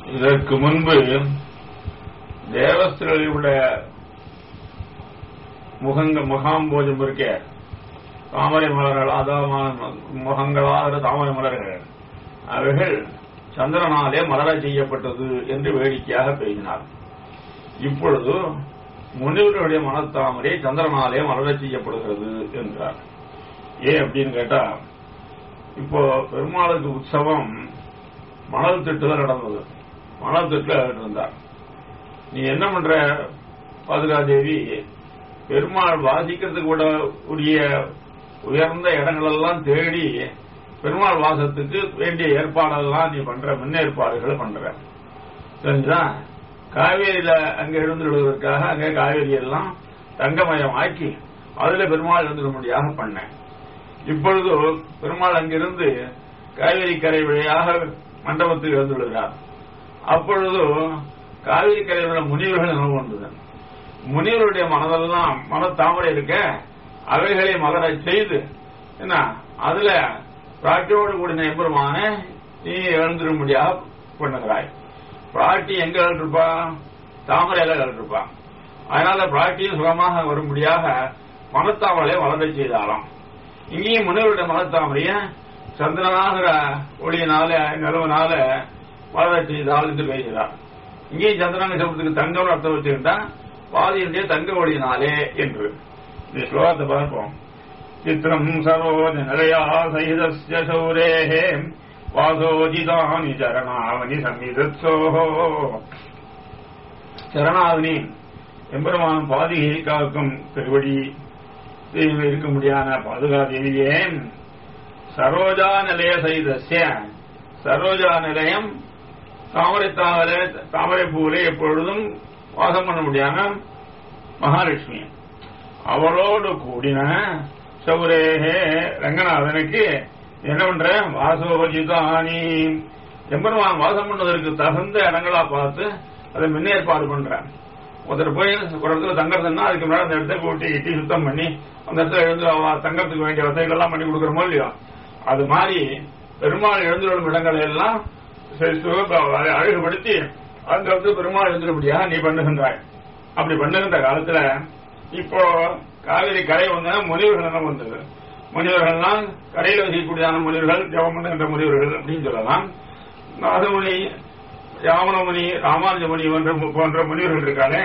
இதற்கு முன்பு தேவஸ்திரர்களுடைய முகங்க முகாம்போஜம் இருக்க தாமரை மலர்கள் அதாமான முகங்களாகிற தாமரை மலர்கள் அவைகள் சந்திரனாலே மலர செய்யப்பட்டது என்று வேடிக்கையாக பேசினார் இப்பொழுது முனிவர்களுடைய மனத்தாமரை சந்திரனாலே மலர செய்யப்படுகிறது என்றார் ஏன் அப்படின்னு கேட்டா இப்போ பெருமாளுக்கு உற்சவம் மணல் திட்டுல நடந்தது மணல் திட்டுல இருந்தார் நீ என்ன பண்ற பாதுகாதேவி பெருமாள் வாசிக்கிறதுக்கு கூட உரிய உயர்ந்த இடங்களெல்லாம் தேடி பெருமாள் வாசத்துக்கு வேண்டிய ஏற்பாடெல்லாம் நீ பண்ற முன்னேற்பாடுகளை பண்ற தெரிஞ்சா காவேரியில அங்க எழுந்துடுவதற்காக அங்க காவேரி எல்லாம் தங்கமயம் ஆக்கி அதுல பெருமாள் எழுந்துடும்படியாக பண்ணேன் இப்பொழுது பெருமாள் அங்கிருந்து காவேரி கரை வழியாக மண்டபத்தில் எழுந்துள்ளார் அப்பொழுது காவிரி கரையில் முனிவர்கள் நினைவு வந்தது முனிவருடைய மனதெல்லாம் மனத்தாமரை இருக்க அவைகளை மலர செய்து என்ன அதுல பிராட்டியோடு கூடின எம்பெருமான நீ எழுந்திரும்படியாக பண்ணுகிறாய் பிராட்டி எங்க இருப்பா தாமரையில இருப்பா அதனால பிராட்டியும் சுகமாக வரும்படியாக மனத்தாமரை வளர செய்தாலாம் இங்கேயும் முனிவருடைய மனத்தாமரைய சந்திரனாகிற ஒளியினால நிலவனால வளர செய்தால் என்று பேசுகிறார் இங்கேயும் சந்திரன் சப்தத்துக்கு தங்கம் அர்த்தம் வச்சுக்கிட்டா பாதியினுடைய தங்க ஒளியினாலே என்று இந்த ஸ்லோகத்தை பார்ப்போம் சித்திரம் சரோஜ நிலையா சகிதஸ்ய சௌரேஹே வாசோஜிதானி சரணாவனி சம்மிதத்சோஹோ சரணாவனி எம்பெருமான் பாதிகை காக்கும் திருவடி இருக்க முடியாத பாதுகாதேவியே சரோஜா நிலைய சைதஸ்ய சரோஜா நிலையம் தாமரை தாமரை தாமரை பூவிலே எப்பொழுதும் வாசம் பண்ண முடியாம மகாலட்சுமி அவளோடு கூடின சௌரேகே ரங்கநாதனுக்கு என்ன பண்ற வாசோபஜிதானி எம்பெருமான் வாசம் பண்ணதற்கு தகுந்த இடங்களா பார்த்து அதை முன்னேற்பாடு பண்றேன் ஒருத்தர் போய் ஒரு இடத்துல தங்கறதுன்னா அதுக்கு மேல அந்த இடத்த கூட்டி இட்டி சுத்தம் பண்ணி அந்த இடத்துல எழுந்து தங்கறதுக்கு வேண்டிய வசதிகள் எல்லாம் பண்ணி கொடுக்குறோமோ இல்லையோ அது மாதிரி பெருமாள் எழுந்து வரும் இடங்களை எல்லாம் அழகுபடுத்தி அந்த இடத்துல பெருமாள் எழுந்துபடியா நீ பண்ணுகின்றாய் அப்படி பண்ணுகின்ற காலத்துல இப்போ காவிரி கரை வந்தா முனிவர்கள் எல்லாம் வந்தது முனிவர்கள்லாம் கரையில் வசிக்கக்கூடியதான முனிவர்கள் ஜபம் பண்ணுகின்ற முனிவர்கள் அப்படின்னு சொல்லலாம் நாதமுனி யாமனமுனி ராமானுஜமுனி போன்ற போன்ற முனிவர்கள் இருக்கானே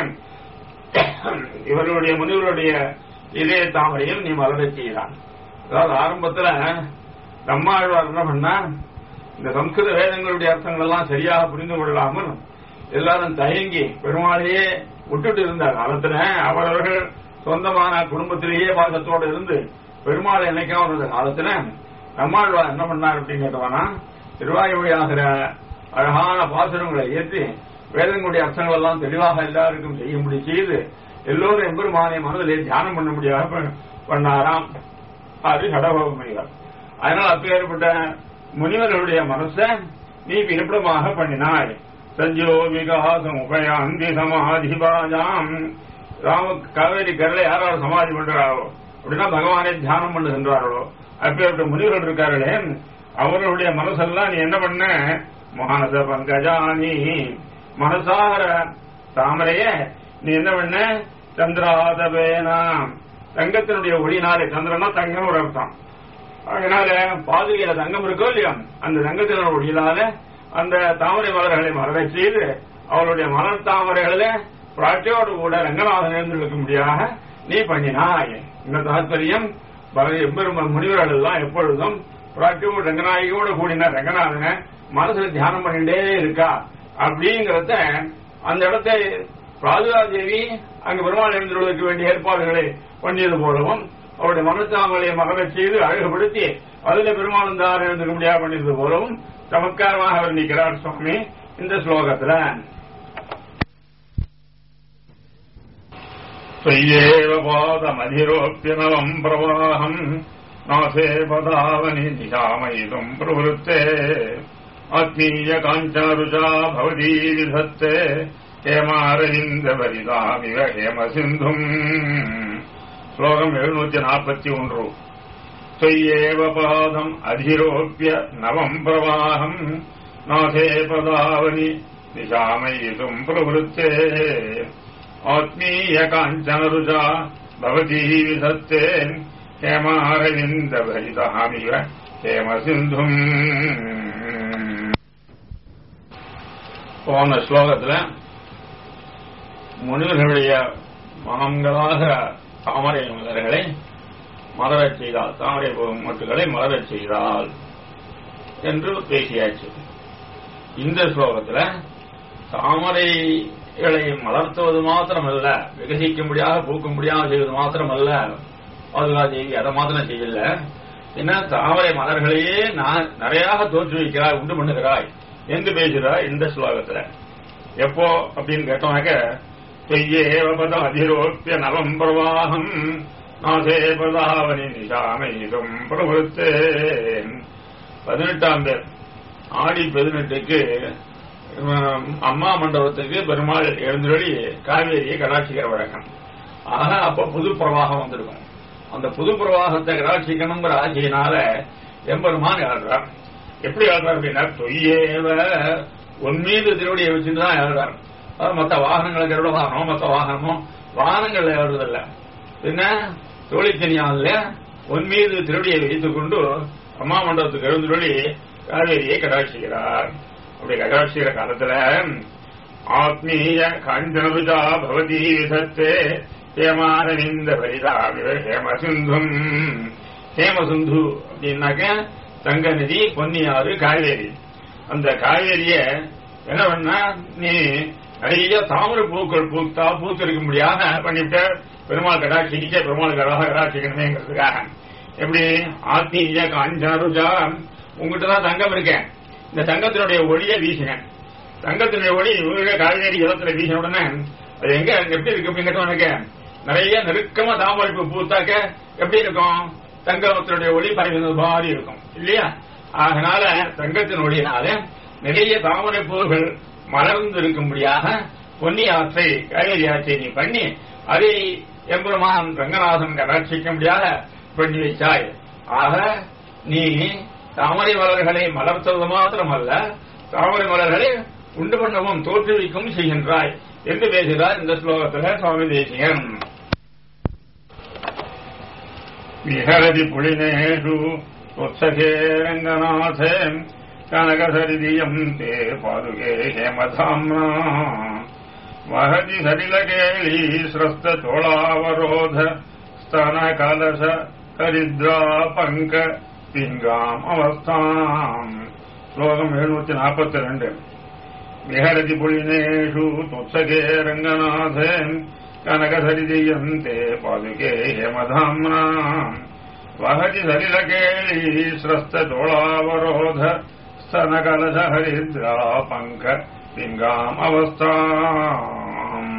இவர்களுடைய முனிவருடைய இதய தாமரையில் நீ மலர செய்கிறான் அதாவது ஆரம்பத்துல நம்மாழ்வார் என்ன பண்ணா இந்த சம்ஸ்கிருத வேதங்களுடைய அர்த்தங்கள் எல்லாம் சரியாக புரிந்து கொள்ளாமல் எல்லாரும் தயங்கி பெருமாளையே விட்டுட்டு இருந்த காலத்துல அவரவர்கள் சொந்தமான குடும்பத்திலேயே பாசத்தோடு இருந்து பெருமாளை நினைக்காம இருந்த காலத்துல நம்மாழ்வார் என்ன பண்ணார் அப்படின்னு கேட்டவானா திருவாயுமையாகிற அழகான பாசுரங்களை ஏற்றி வேதங்களுடைய அர்த்தங்கள் எல்லாம் தெளிவாக எல்லாருக்கும் செய்யும்படி செய்து எல்லோரும் எம்பெருமானை மனதிலே தியானம் பண்ண முடியாத பண்ணாராம் அது கடகோபமைகள் அதனால் அப்பேற்பட்ட முனிவர்களுடைய மனச நீ இருப்பிடமாக பண்ணினாய் சஞ்சோ விகாசம் உபயாந்தி சமாதிபாஜாம் ராம காவேரி கரையில யாராவது சமாதி பண்றாரோ அப்படின்னா பகவானை தியானம் பண்ணுகின்றார்களோ அப்பேற்பட்ட முனிவர்கள் இருக்கார்களே அவர்களுடைய மனசெல்லாம் நீ என்ன பண்ண மானச பங்கஜானி மனசார தாமரைய நீ என்ன பண்ண சந்திராதபேனா தங்கத்தினுடைய ஒளினாலே சந்திரனா தங்கம் ஒரு அர்த்தம் அதனால பாதுகையில தங்கம் இருக்கோ இல்லையா அந்த தங்கத்தினோட ஒளியினால அந்த தாமரை மலர்களை மலரை செய்து அவளுடைய மலர் தாமரைகளில பிராட்டியோடு கூட ரங்கநாதன் இருந்திருக்கும்படியாக நீ பண்ணினாய் இந்த தாத்பரியம் எம்பெரும் முனிவர்கள் எல்லாம் எப்பொழுதும் பிராட்டியோடு ரங்கநாயகியோடு கூடின ரங்கநாதனை மனசுல தியானம் பண்ணிட்டே இருக்கா அப்படிங்கறத அந்த இடத்தை ராஜாதேவி அங்கு பெருமாள் எழுந்துள்ளதற்கு வேண்டிய ஏற்பாடுகளை பண்ணியது போலவும் அவருடைய மனத்தாமலை மகனச் செய்து அழகுபடுத்தி அதில் பெருமாள் தார் எழுந்துக்க முடியாது பண்ணியது போலவும் சமத்காரமாக அவர் நிற்கிறார் சுவாமி இந்த ஸ்லோகத்துல त्वय्येव पादमधिरोप्यनवम् प्रवाहम् नासे पदावनि निशामयितुम् प्रवृत्ते आत्मीय काञ्चनरुचा भवती विधत्ते हेमारविन्दवरितामिव हेमसिन्धुम् श्लोकम् எழுநூத்தி நாற்பத்தி ஒன்று त्वय्येव पादम् अधिरोप्य नवम् प्रवाहम् नाथे पदावनि निशामयितुम् प्रवृत्ते आत्मीयकाञ्चनरुजा भवती विधत्ते हेमारविन्दभरितामिव हेमसिन्धुम् போன ஸ்லோகத்துல முனிவர்களுடைய மனங்களாக தாமரை மலர்களை மலரச் செய்தால் தாமரை மொட்டுகளை மலரச் செய்தால் என்று பேசியாச்சு இந்த ஸ்லோகத்துல தாமரைகளை மலர்த்துவது மாத்திரமல்ல விகசிக்கும்படியாக பூக்கும்படியாக செய்வது மாத்திரமல்ல பாதுகா தேவி அதை மாத்திரம் செய்யல என்ன தாமரை மலர்களையே நான் நிறையாக தோற்றுவிக்கிறாய் உண்டு பண்ணுகிறாய் என்று பேசுகிறாய் இந்த ஸ்லோகத்துல எப்போ அப்படின்னு கேட்டோம்னாக்க செய்யேவபதம் அதிரோப்பிய நவம் பிரவாகம் நாசே பிரதாவனி நிஷாமைதும் பிரவருத்தேன் பதினெட்டாம் பேர் ஆடி பதினெட்டுக்கு உம், அம்மா மண்டபத்துக்கு பெருமாள் எழுந்தொழி காவேரியை கடாட்சிக்கிற வழக்கம் ஆக அப்ப புது பிரவாகம் வந்திருக்கும் அந்த புது பிரவாகத்தை கடாட்சிக்கணுங்கிற ஆசையினால எம்பெருமான் எழுறார் எப்படி எழுறார் அப்படின்னா தொய்யேவ உன் மீது திருவடியை வச்சுட்டு தான் எழுறார் அதாவது மற்ற வாகனங்களுக்கு எவ்வளவு வாகனமோ மற்ற வாகனமோ வாகனங்கள்ல எழுறதில்ல என்ன தோழிக்கனியால உன் மீது திருவடியை வைத்துக் கொண்டு அம்மா மண்டபத்துக்கு எழுந்துள்ளி காவேரியை கடாட்சிக்கிறார் அப்படி கடாட்சிக்கிற காலத்துல ஆத்மீய காஞ்சனருஜா பவதி விதத்தே ஹேமாரவிந்த பரிதாவிவ ஹேமசிந்தும் ஹேமசிந்து அப்படின்னாக்க தங்க நதி பொன்னியாறு காவேரி அந்த காவேரிய என்ன பண்ணா நீ நிறைய தாமரை பூக்கள் பூத்தா பூத்திருக்கும்படியாக பண்ணிவிட்ட பெருமாள் கடாட்சிக்க பெருமாள் கடாக கடாட்சிக்கணுமேங்கிறதுக்காக எப்படி ஆத்மீய காஞ்சனருஜா உங்ககிட்ட தான் தங்கம் இருக்கேன் இந்த தங்கத்தினுடைய ஒளியை வீசினேன் தங்கத்தினுடைய ஒளி இவங்க காவேரி ஜலத்துல வீசின உடனே அது எங்க எப்படி இருக்கு அப்படின்னு கேட்டோம் எனக்கு நிறைய நெருக்கமா தாமரை பூ பூத்தாக்க எப்படி இருக்கும் தங்கத்தினுடைய ஒளி பரவினது மாதிரி இருக்கும் இல்லையா அதனால தங்கத்தின் ஒளியினால நிறைய தாமரை பூகள் மலர்ந்து இருக்கும்படியாக பொன்னி ஆற்றை காவேரி ஆற்றை நீ பண்ணி அதை எம்பெருமான் ரங்கநாதன் கடாட்சிக்கும்படியாக பண்ணி வைச்சாய் ஆக நீ தாமரை மலர்களை மலர்த்துவது மாத்திரமல்ல தாமரை மலர்களை உண்டு பண்ணவும் தோற்றுவிக்கவும் செய்கின்றாய் என்று பேசுகிறார் இந்த ஸ்லோகத்தில் சுவாமி தேசிகன் விஹரதி புலினேஷு உத்சகே ரங்கநாதே கனகசரிதியம் தே பாதுகே ஹேமதாம்னா வஹதி சலிலகேளி ஸ்ரஸ்த சோளாவரோத ஸ்தன கலச ஹரித்ரா பங்க பிங்காம் அவஸ்தாம் ஸ்லோகம் எழுநூத்தி நாற்பத்தி ரெண்டு விஹரதி புலினேஷு துத்சகே ரங்கநாதே கனகசரிதியந்தே பாதுகே ஹேமதாம்னா வஹதி சலிலகேளி ஸ்ரஸ்த சோளாவரோத ஸ்தன கலச ஹரித்ரா பங்க பிங்காம் அவஸ்தாம்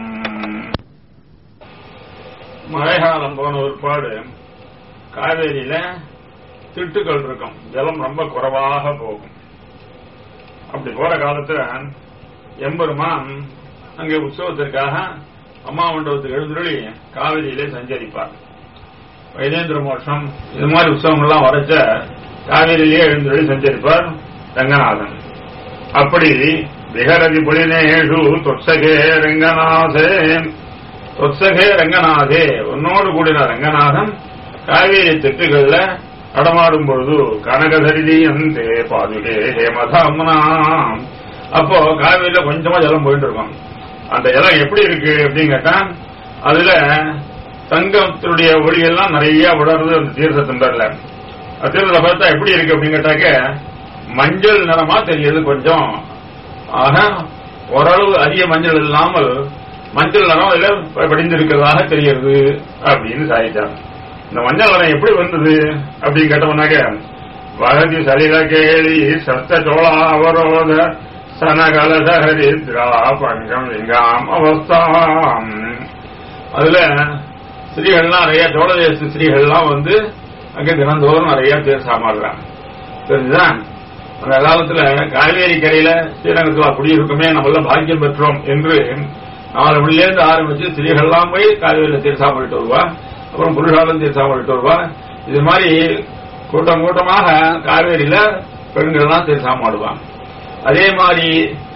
மழைக்காலம் போன ஒருபாடு காவேரியில திட்டுக்கள் இருக்கும் ஜலம் ரொம்ப குறைவாக போகும் அப்படி போற காலத்துல எம்பெருமான் அங்கே உற்சவத்திற்காக அம்மா மண்டபத்துக்கு எழுந்துருளி காவிரியிலே சஞ்சரிப்பார் வைதேந்திர மோட்சம் இது மாதிரி உற்சவங்கள்லாம் வரைச்ச காவிரியிலே எழுந்துருளி சஞ்சரிப்பார் ரங்கநாதன் அப்படி விஹரதி புலினேஷு தொற்சகே ரங்கநாதே தொற்சகே ரங்கநாதே உன்னோடு கூடின ரங்கநாதன் காவேரி திட்டுகள்ல நடமாடும் பொழுது கனகதரிதி அந்த பாதுகே ஹேமதாமனா அப்போ காவிரியில கொஞ்சமா ஜலம் போயிட்டு இருக்கும் அந்த ஜலம் எப்படி இருக்கு அப்படின்னு கேட்டா அதுல தங்கத்தினுடைய ஒளியெல்லாம் நிறைய விடறது அந்த தீர்த்த துண்டர்ல அந்த தீர்த்தத்தை பார்த்தா எப்படி இருக்கு அப்படின்னு கேட்டாக்க மஞ்சள் நிறமா தெரியுது கொஞ்சம் ஆக ஓரளவு அதிக மஞ்சள் இல்லாமல் மஞ்சள் நிறம் அதுல படிந்திருக்கிறதாக தெரிகிறது அப்படின்னு சாதிச்சாங்க இந்த மஞ்சள் நிறம் எப்படி வந்தது அப்படின்னு கேட்டோம்னாக்க வகதி சலில கேளி சத்த சோழா அவரோத சனகலச ஹரித்ரா பங்கம் லிங்காம் அவஸ்தாம் அதுல ஸ்திரீகள்லாம் நிறைய சோழதேச ஸ்திரீகள்லாம் வந்து அங்க தினந்தோறும் நிறைய பேர் சாமாடுறாங்க தெரிஞ்சுதா அந்த காலத்துல காவேரி கரையில ஸ்ரீரங்கத்துல குடியிருக்குமே நம்மள பாக்கியம் பெற்றோம் என்று நாலு மணிலேருந்து ஆரம்பிச்சு ஸ்திரீகள்லாம் போய் காவேரியில தீர்த்தா பண்ணிட்டு வருவா அப்புறம் புருஷாலும் தீர்த்தா பண்ணிட்டு வருவா இது மாதிரி கூட்டம் கூட்டமாக காவேரியில பெண்கள்லாம் தீர்த்தா மாடுவாங்க அதே மாதிரி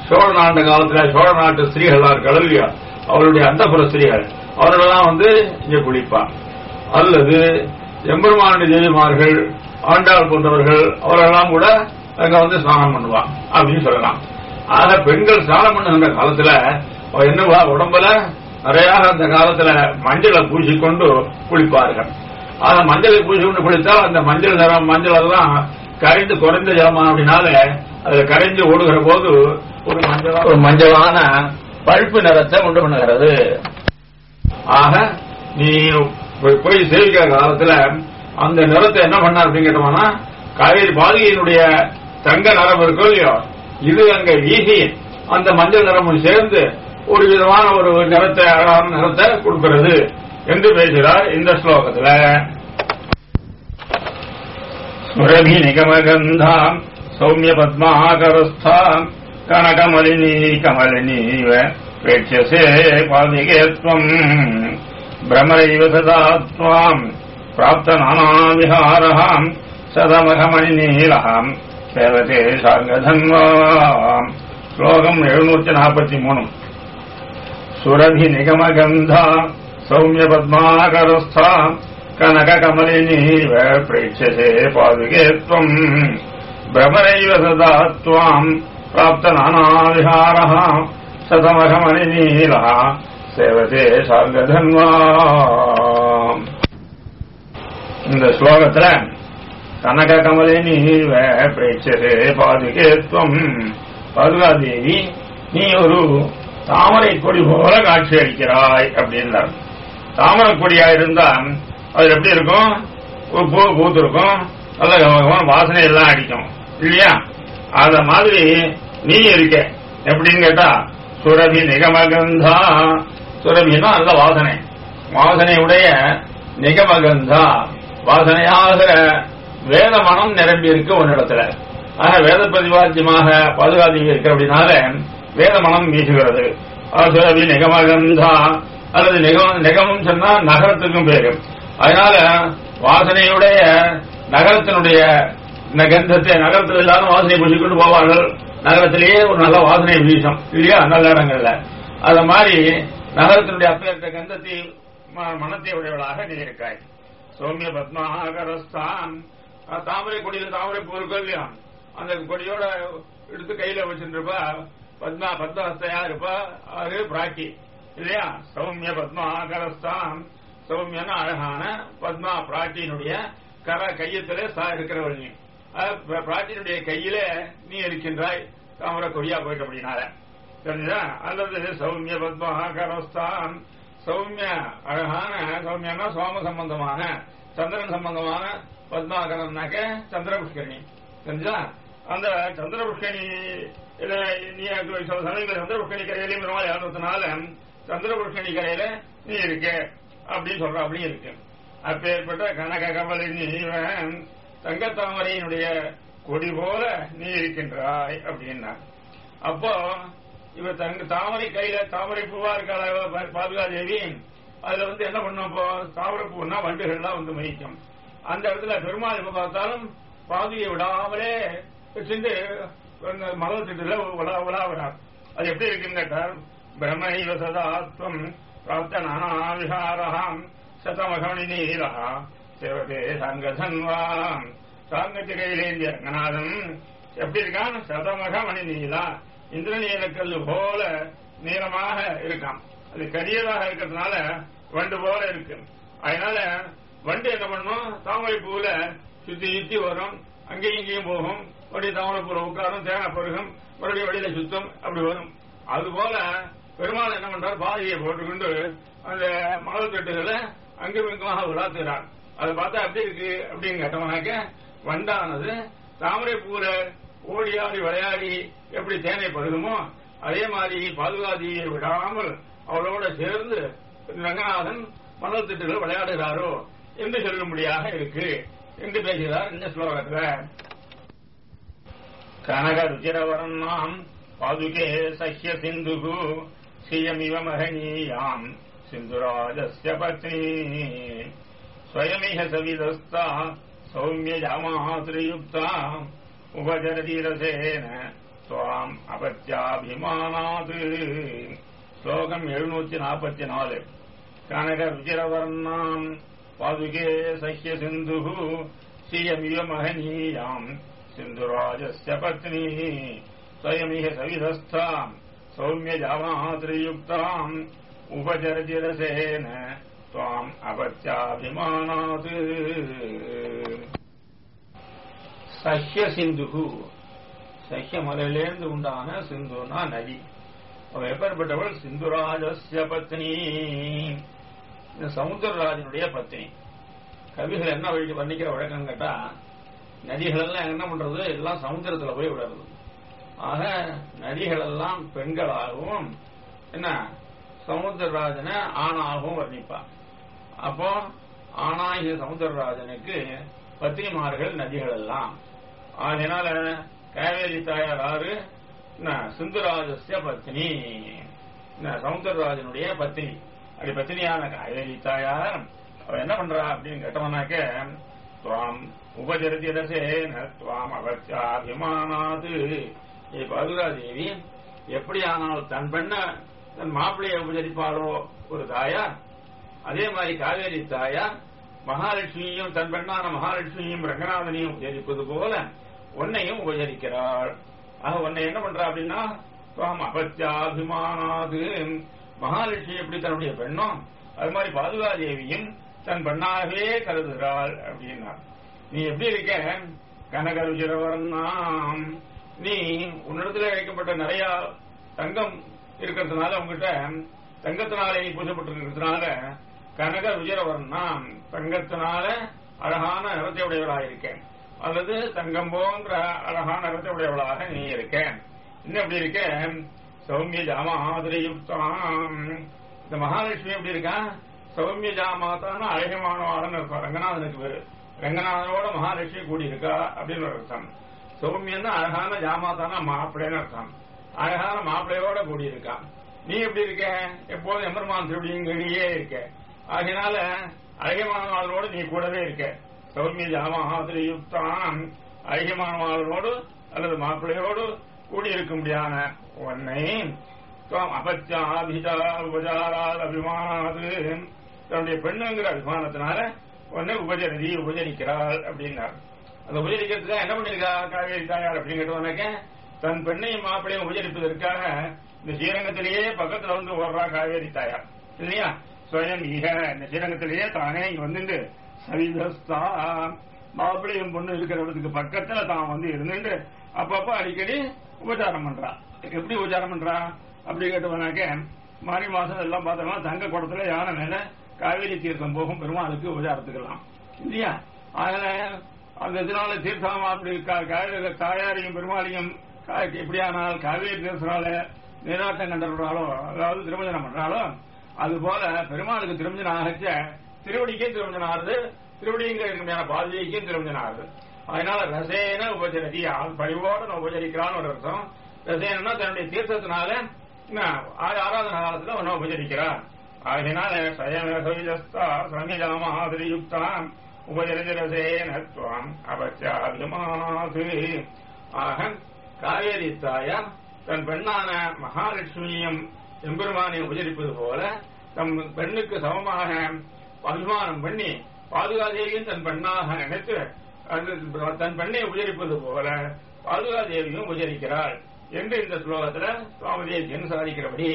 சோழ நாட்டு காலத்துல சோழ நாட்டு ஸ்திரீகள் இருக்காள் இல்லையா அவருடைய அந்தப்புற ஸ்திரீகள் அவர்களெல்லாம் வந்து இங்க குளிப்பா அல்லது எம்பெருமானுடைய தேவிமார்கள் ஆண்டாள் போன்றவர்கள் அவரெல்லாம் கூட அங்க வந்து ஸ்நானம் பண்ணுவா அப்படின்னு சொல்லலாம் ஆக பெண்கள் ஸ்நானம் பண்ணுகின்ற காலத்துல அவ என்னவா உடம்புல நிறைய அந்த காலத்துல மஞ்சளை பூசிக்கொண்டு குளிப்பார்கள் ஆக மஞ்சளை பூசிக்கொண்டு குளித்தால் அந்த மஞ்சள் நிறம் மஞ்சள் எல்லாம் கரைந்து குறைந்த ஜலமான அப்படின்னால அது கரைந்து ஓடுகிற போது ஒரு மஞ்சள் ஒரு மஞ்சளான பழுப்பு நிறத்தை உண்டு பண்ணுகிறது ஆக நீ போய் போய் சேவிக்கிற காலத்துல அந்த நிறத்தை என்ன பண்ண அப்படின்னு கேட்டோம்னா காவேரி பாதிகையினுடைய தங்க நிறம் இருக்கும் இல்லையோ இது அங்க வீசி அந்த மஞ்சள் நிறமும் சேர்ந்து ஒரு விதமான ஒரு நிறத்தை அழகான நிறத்தை கொடுக்கிறது என்று பேசுகிறார் இந்த ஸ்லோகத்துல ஸ்மரபி நிகமகந்தாம் சௌமிய பத்மாகரஸ்தாம் கனகமலினி கமலினீவ வேட்சசே பாதிகேத்வம் பிரமரைவ சதா त्वाम् प्राप्त नानाविहारहाम् சதமகமணிநீலகாம் சேவதே சார்கதன்வாம் ஸ்லோகம் எழுநூற்றி நாற்பத்தி மூணு சுரபி நிகமகந்தா சௌமிய பத்மாகரஸ்தா கனக கமலினீவ பிரேட்சசே பாதுகே त्वम् பிரமரைவ சதா त्वाम् प्राप्त नानाविहारः சதமகமணிநீலः சேவதே சார்கதன்வா இந்த ஸ்லோகத்துல கனக கமலினி பிரேட்சதே பாதுகேத்வம் பாதுகாதேவி நீ ஒரு தாமரை கொடி போல காட்சி அளிக்கிறாய் அப்படின்னார் தாமரை கொடியா இருந்தா அது எப்படி இருக்கும் ஒரு பூ பூத்திருக்கும் நல்ல கமகமான வாசனை எல்லாம் அடிக்கும் இல்லையா அத மாதிரி நீ இருக்க எப்படின்னு கேட்டா சுரபி நிகமகந்தா சுரபின்னா நல்ல வாசனை வாசனையுடைய நிகமகந்தா வாசனையாகிற வேத மனம் நிரம்பி இருக்கு உன்னிடத்துல ஆக வேத பதிவாத்தியமாக பாதுகாத்து இருக்கிற அப்படின்னால வேத மனம் வீசுகிறது சுரபி நிகமகந்தா அல்லது நிகம நிகமம் சொன்னா நகரத்துக்கும் பேரு அதனால வாசனையுடைய நகரத்தினுடைய இந்த கந்தத்தை நகரத்தில் எல்லாரும் வாசனை பூசிக்கொண்டு போவார்கள் நகரத்திலேயே ஒரு நல்ல வாசனை வீசும் இல்லையா நல்ல இடங்கள்ல அத மாதிரி நகரத்தினுடைய அப்பேற்ற கந்தத்தை ம- மனத்தை உடையவளாக நீ இருக்காய் சௌமிய பத்மாகரஸ்தான் அஹ் தாமரை கொடியில் தாமரை பூ இருக்கும் இல்லையா அந்த கொடியோட எடுத்து கையில வச்சுருப்பா பத்மா பத்மஹஸ்தையா இருப்பா அது பிராட்டி இல்லையா சௌமிய பத்மாகரஸ்தான் சௌமியன அழகான பத்மா பிராட்டியினுடைய கர கையத்திலே சா இருக்கிறவள் நீ அஹ் பிர- பிராட்டியினுடைய கையில நீ இருக்கின்றாய் தாமரை கொடியா போயிட்டு அப்படின்னால தெரிஞ்சா அல்லது சௌமிய பத்மஹாகரஸ்தான் சௌமிய அழகான சௌமியனா சோம சம்பந்தமான சந்திரன் சம்பந்தமான பத்மாகரம்னாக்க சந்திர புஷ்கரணி தெரிஞ்சா அந்த சந்திர புஷ்கரணி இல்ல நீ சில சமயங்கள் சந்திர புஷ்கரணி கரையிலையும் பெருமாள் இறந்ததுனால சந்திர புஷ்கரணி கரையில நீ இருக்க அப்படின்னு சொல்ற அப்படியும் இருக்கு அப்பேற்பட்ட கனக கமலி நீவன் தங்கத்தாமரையினுடைய கொடி போல நீ இருக்கின்றாய் அப்படின்னா அப்போ இவ தங்க தாமரை கையில தாமரை பூவா இருக்காள பாதுகாதேவி அதுல வந்து என்ன பண்ணும் இப்போ தாமரை பூன்னா வண்டுகள்லாம் வந்து மயிக்கும் அந்த இடத்துல பெருமாள் எப்ப பார்த்தாலும் பாதுகையை விடாமலே வச்சுட்டு மகள் திட்டுல உலா உலாவினார் அது எப்படி இருக்குன்னு கேட்டார் பிரமைவ சதாத்வம் பிராப்த நானாவிஹாரஹாம் சதமகமணி நீரா சேவதே சங்கசன்வாம் சாங்கத்திரையிலேந்திய ரங்கநாதன் எப்படி இருக்கான் சதமக மணி நீலா இந்திரநீலக்கல் போல நீளமாக இருக்கான் அது கரியதாக இருக்கிறதுனால வண்டு போல இருக்கு அதனால வண்டு என்ன பண்ணும் தாமரை பூவுல சுத்தி சுத்தி வரும் அங்கேயும் இங்கேயும் போகும் மறுபடியும் தாமரை பூல உட்காரும் தேங்காய் பருகும் மறுபடியும் வெளியில சுத்தம் அப்படி வரும் அது போல பெருமாள் என்ன பண்றார் பாதையை போட்டுக்கொண்டு அந்த மணல் தட்டுகளை அங்கும் இங்குமாக விளாத்துகிறார் அதை பார்த்தா எப்படி இருக்கு அப்படின்னு கேட்டோம்னாக்க வண்டானது தாமரை பூல ஓடி ஆடி விளையாடி எப்படி தேனை பருகுமோ அதே மாதிரி பாதுகாதியை விடாமல் அவளோட சேர்ந்து ரங்கநாதன் மணல் திட்டுகள் விளையாடுகிறாரோ என்று சொல்லும்படியாக இருக்கு என்று பேசுகிறார் இந்த ஸ்லோகத்துல கனக ருச்சிரவர்ணாம் பாதுகே சஹ்ய சிந்துகு ஸ்ரீயமிவ மகனீயாம் சிந்துராஜஸ்ய பத்னி ஸ்வயமிஹ சவிதஸ்தா சௌமிய ஜாமாத்ரியுக்தா உபஜரதி ரசேன துவாம் அபத்யாபிமானாது ஸ்லோகம் எழுநூத்தி நாற்பத்தி நாலு கனக விஜயவர்ணாம் பாதுகே சஹ்ய சிந்து ஸ்ரீயமிய மகனீயாம் சிந்துராஜஸ்ய பத்னி ஸ்வயமிக சவிதஸ்தாம் சௌமிய ஜாமாதிரியுக்தாம் உபஜரஜிரசேன துவாம் அபத்யாபிமானாத் சஹ்ய சிந்துகு சஹ்ய மலையிலேருந்து உண்டான சிந்துனா நதி அவள் எப்பேற்பட்டவள் சிந்துராஜஸ்ய பத்னி இந்த சமுத்திரராஜனுடைய பத்னி கவிகள் என்ன வழி வர்ணிக்கிற வழக்கம் கேட்டா நதிகள் எல்லாம் என்ன பண்றது எல்லாம் சமுத்திரத்துல போய் விடுறது ஆக நதிகள் எல்லாம் பெண்களாகவும் என்ன சமுத்திரராஜனை ஆணாகவும் வர்ணிப்பான் அப்போ ஆணாகிய சமுத்திரராஜனுக்கு பத்திரிமார்கள் நதிகள் எல்லாம் அதனால காவேரி தாயார் ஆறு என்ன, சிந்துராஜஸ்ய பத்னி என்ன, சமுத்திரராஜனுடைய பத்னி அப்படி பத்னியான காவேரி தாயார் அவ என்ன பண்றா அப்படின்னு கேட்டவனாக்க துவாம் உபஜரதி ரசேன துவாம் அவச்சாபிமானாது ஏ பாதுகாதேவி எப்படியானால் தன் பெண்ண தன் மாப்பிள்ளையை உபஜரிப்பாளோ ஒரு தாயார் அதே மாதிரி காவேரி தாயார் மகாலட்சுமியும் தன் பெண்ணான மகாலட்சுமியும் ரங்கநாதனையும் உபஜரிப்பது போல உன்னையும் உபஜரிக்கிறாள் ஆக உன்னை என்ன பண்றா அப்படின்னா துவாம் அபத்யாபிமானாது மகாலட்சுமி எப்படி தன்னுடைய பெண்ணும் அது மாதிரி பாதுகாதேவியும் தன் பெண்ணாகவே கருதுகிறாள் அப்படின்னார் நீ எப்படி இருக்க கனகருஜிரவர்ணாம் நீ உன்னிடத்துல வைக்கப்பட்ட நிறைய தங்கம் இருக்கிறதுனால உங்ககிட்ட தங்கத்தினாலே நீ பூஜைப்பட்டிருக்கிறதுனால கனக விஜயவர்ணாம் தங்கத்தினால அழகான நிறத்தை உடையவளாக இருக்கேன் அல்லது தங்கம் போன்ற அழகான நிறத்தை உடையவளாக நீ இருக்க இன்னும் எப்படி இருக்க சௌமிய ஜாமாதிரியுக்தாம் இந்த மகாலட்சுமி எப்படி இருக்கா சௌமிய ஜாமாத்தான அழகமானவாளன்னு இருக்கும் ரங்கநாதனுக்கு பேரு ரங்கநாதனோட மகாலட்சுமி கூடி இருக்கா அப்படின்னு ஒரு அர்த்தம் சௌமியன்னா அழகான ஜாமாத்தான மாப்பிள்ளைன்னு அர்த்தம் அழகான மாப்பிள்ளையோட கூடி இருக்கா நீ எப்படி இருக்க எப்போதும் எம்பெருமான் திருடியே இருக்க ஆகையினால அழகமானவாளோடு நீ கூடவே இருக்க சௌமிய ஜாமாதிரியுக்தாம் அழகமானவாளோடு அல்லது மாப்பிள்ளையோடு கூடியிருக்கும்படியான உன்னை துவம் அபச்சாபிஜா உபசாரால் அபிமானாது தன்னுடைய பெண்ணுங்கிற அபிமானத்தினால உன்னை உபஜரதி உபஜரிக்கிறாள் அப்படின்னார் அந்த உபஜரிக்கிறதுக்காக என்ன பண்ணிருக்கா காவேரி தாயார் அப்படின்னு கேட்டவனாக்க தன் பெண்ணையும் மாப்பிளையும் உபஜரிப்பதற்காக இந்த ஸ்ரீரங்கத்திலேயே பக்கத்துல வந்து ஓடுறா காவேரி தாயார் இல்லையா ஸ்வயம் ஈக இந்த ஸ்ரீரங்கத்திலேயே தானே இங்க வந்துட்டு சவிதஸ்தா மாப்பிளையும் பொண்ணு இருக்கிற இடத்துக்கு பக்கத்துல தான் வந்து இருந்துட்டு அப்பப்ப அடிக்கடி உபச்சாரம் பண்றா எப்படி உபச்சாரம் பண்றா அப்படி கேட்டவனாக்க மாரி மாசம் எல்லாம் பார்த்தோம்னா தங்க குடத்துல யானை மேல காவேரி தீர்த்தம் போகும் பெருமாளுக்கு உபச்சாரத்துக்கலாம் இல்லையா அதனால அந்த இதனால தீர்த்தம் அப்படி கா- காவேரி தாயாரையும் பெருமாளையும் கா- எப்படியானால் காவேரி தீர்த்தனால நீராட்டம் கண்டறாலோ அதாவது திருமஞ்சனம் பண்றாலோ அது போல பெருமாளுக்கு திருமஞ்சனம் ஆகச்ச திருவடிக்கும் திருமஞ்சனம் ஆறுது திருவடிங்கிற இருக்கிற பாதுகைக்கும் திருமஞ்சனம் ஆறுது அதனால ரசேன உபச்சரதி ஆள் பழிவோட நான் உபச்சரிக்கிறான்னு ஒரு அர்த்தம் ரசேனா தன்னுடைய தீர்த்தத்தினால என்ன, ஆ- ஆராதன காலத்துல ஒன்னும் உபச்சரிக்கிறார் ஆகினால சயமேசவிதஸ்தா சமிஜாமாதிரியுக்தாம் உபஜரதி ரசேன துவாம் அபச்சாபிமாது ஆக காவேரி தாயார் தன் பெண்ணான மகாலட்சுமியும் எம்பெருமானை உபச்சரிப்பது போல தம் பெண்ணுக்கு சமமாக அபிமானம் பண்ணி பாதுகாதேவியும் தன் பெண்ணாக நினைத்து அது தன் பெண்ணை உபச்சரிப்பது போல பாதுகாதேவியும் உபச்சரிக்கிறாள் என்று இந்த ஸ்லோகத்துல சுவாமி தேசியன் சாதிக்கிறபடி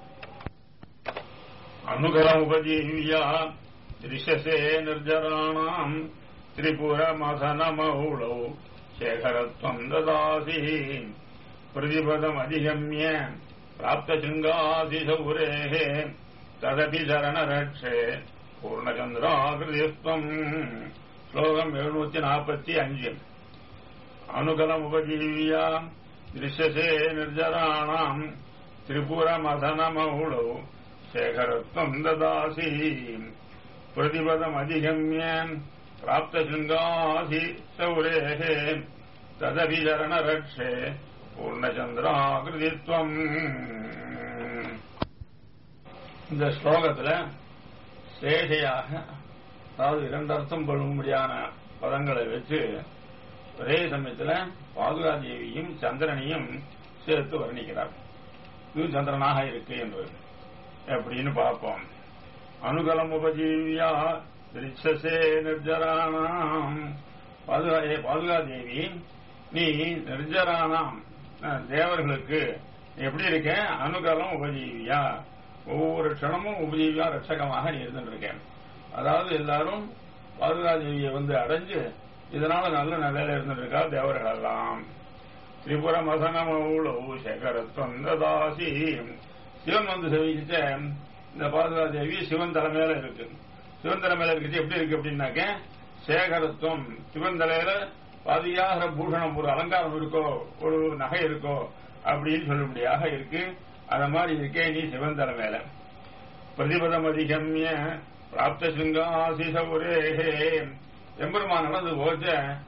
அனுகரமுபஜீவியா திருஷசே நிர்ஜராணாம் திரிபுரமசனமௌளௌ சேகரத்வம் ததாசி பிரதிபதமதிகம்ய பிராப்தசிங்காதிசௌரேः ததபி சரணரட்சே பூர்ணச்சந்திராகிருதிஸ்வம் ஸ்லோகம் எழுநூத்தி நாற்பத்தி அஞ்சு அனுகலமுபஜீவியா திருஷ்யசே நிர்ஜராணாம் திரிபுரமதனமௌளௌ சேகரத்வம் ததாசி பிரதிபதமதிகம்ய பிராப்தசிங்காசி சௌரேः ததபிச்சரணரட்சே பூர்ணச்சந்திராகிருதித்வம் இந்த ஸ்லோகத்துல சேஷையாக அதாவது இரண்டு அர்த்தம் கொள்ளும்படியான பதங்களை வச்சு ஒரே சமயத்துல பாதுகாதேவியும் சந்திரனையும் சேர்த்து வர்ணிக்கிறார் இது சந்திரனாக இருக்கு என்று எப்படின்னு பார்ப்போம் அனுகலம் உபஜீவியா திருச்சசே நிர்ஜரானாம் பாதுகா ஏ பாதுகா தேவி நீ நிர்ஜரானாம் அஹ், தேவர்களுக்கு எப்படி இருக்க அனுகலம் உபஜீவியா ஒவ்வொரு க்ஷணமும் உபஜீவியா ரட்சகமாக நீ இருந்துட்டு இருக்கேன் அதாவது எல்லாரும் பாதுகா தேவியை வந்து அடைஞ்சு இதனால நல்ல நிலையில இருந்துட்டு இருக்கா தேவர்கள் எல்லாம் திரிபுர மதனமௌளவு சேகரத்வந்தாசி சிவன் வந்து சேவிக்கிட்ட இந்த பாதுகா தேவி சிவன் தலைமையில இருக்கு சிவன் தலைமையில இருக்கிட்டு எப்படி இருக்கு அப்படின்னாக்க சேகரத்துவம் சிவன் தலையில பாதியாகிற பூஷணம் ஒரு அலங்காரம் இருக்கோ ஒரு நகை இருக்கோ அப்படின்னு சொல்லும்படியாக இருக்கு அத மாதிரி இருக்கே நீ சிவன் தலைமையில பிரதிபதம் அதிகம்ய பிராப்த சிங்காசிச ஒரே எம்பெருமான் நடந்து போச்ச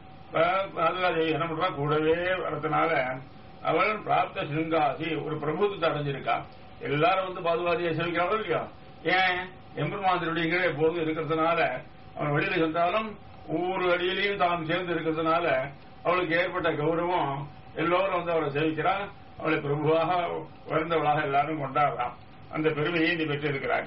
பாதுகாதேவி என்ன பண்றா கூடவே வரதுனால அவள் பிராப்த சிங்காசி ஒரு பிரபுத்துவத்தை அடைஞ்சிருக்கா எல்லாரும் வந்து பாதுகாதியை சேவிக்கிறாங்களோ இல்லையா ஏன் எம்பெருமான் திருடிங்களே எப்போதும் இருக்கிறதுனால அவன் வெளியில சென்றாலும் ஒவ்வொரு அடியிலையும் தான் சேர்ந்து இருக்கிறதுனால அவளுக்கு ஏற்பட்ட கௌரவம் எல்லோரும் வந்து அவளை சேவிக்கிறா அவளை பிரபுவாக உயர்ந்தவளாக எல்லாரும் கொண்டாடலாம் அந்த பெருமையை நீ பெற்றிருக்கிறாய்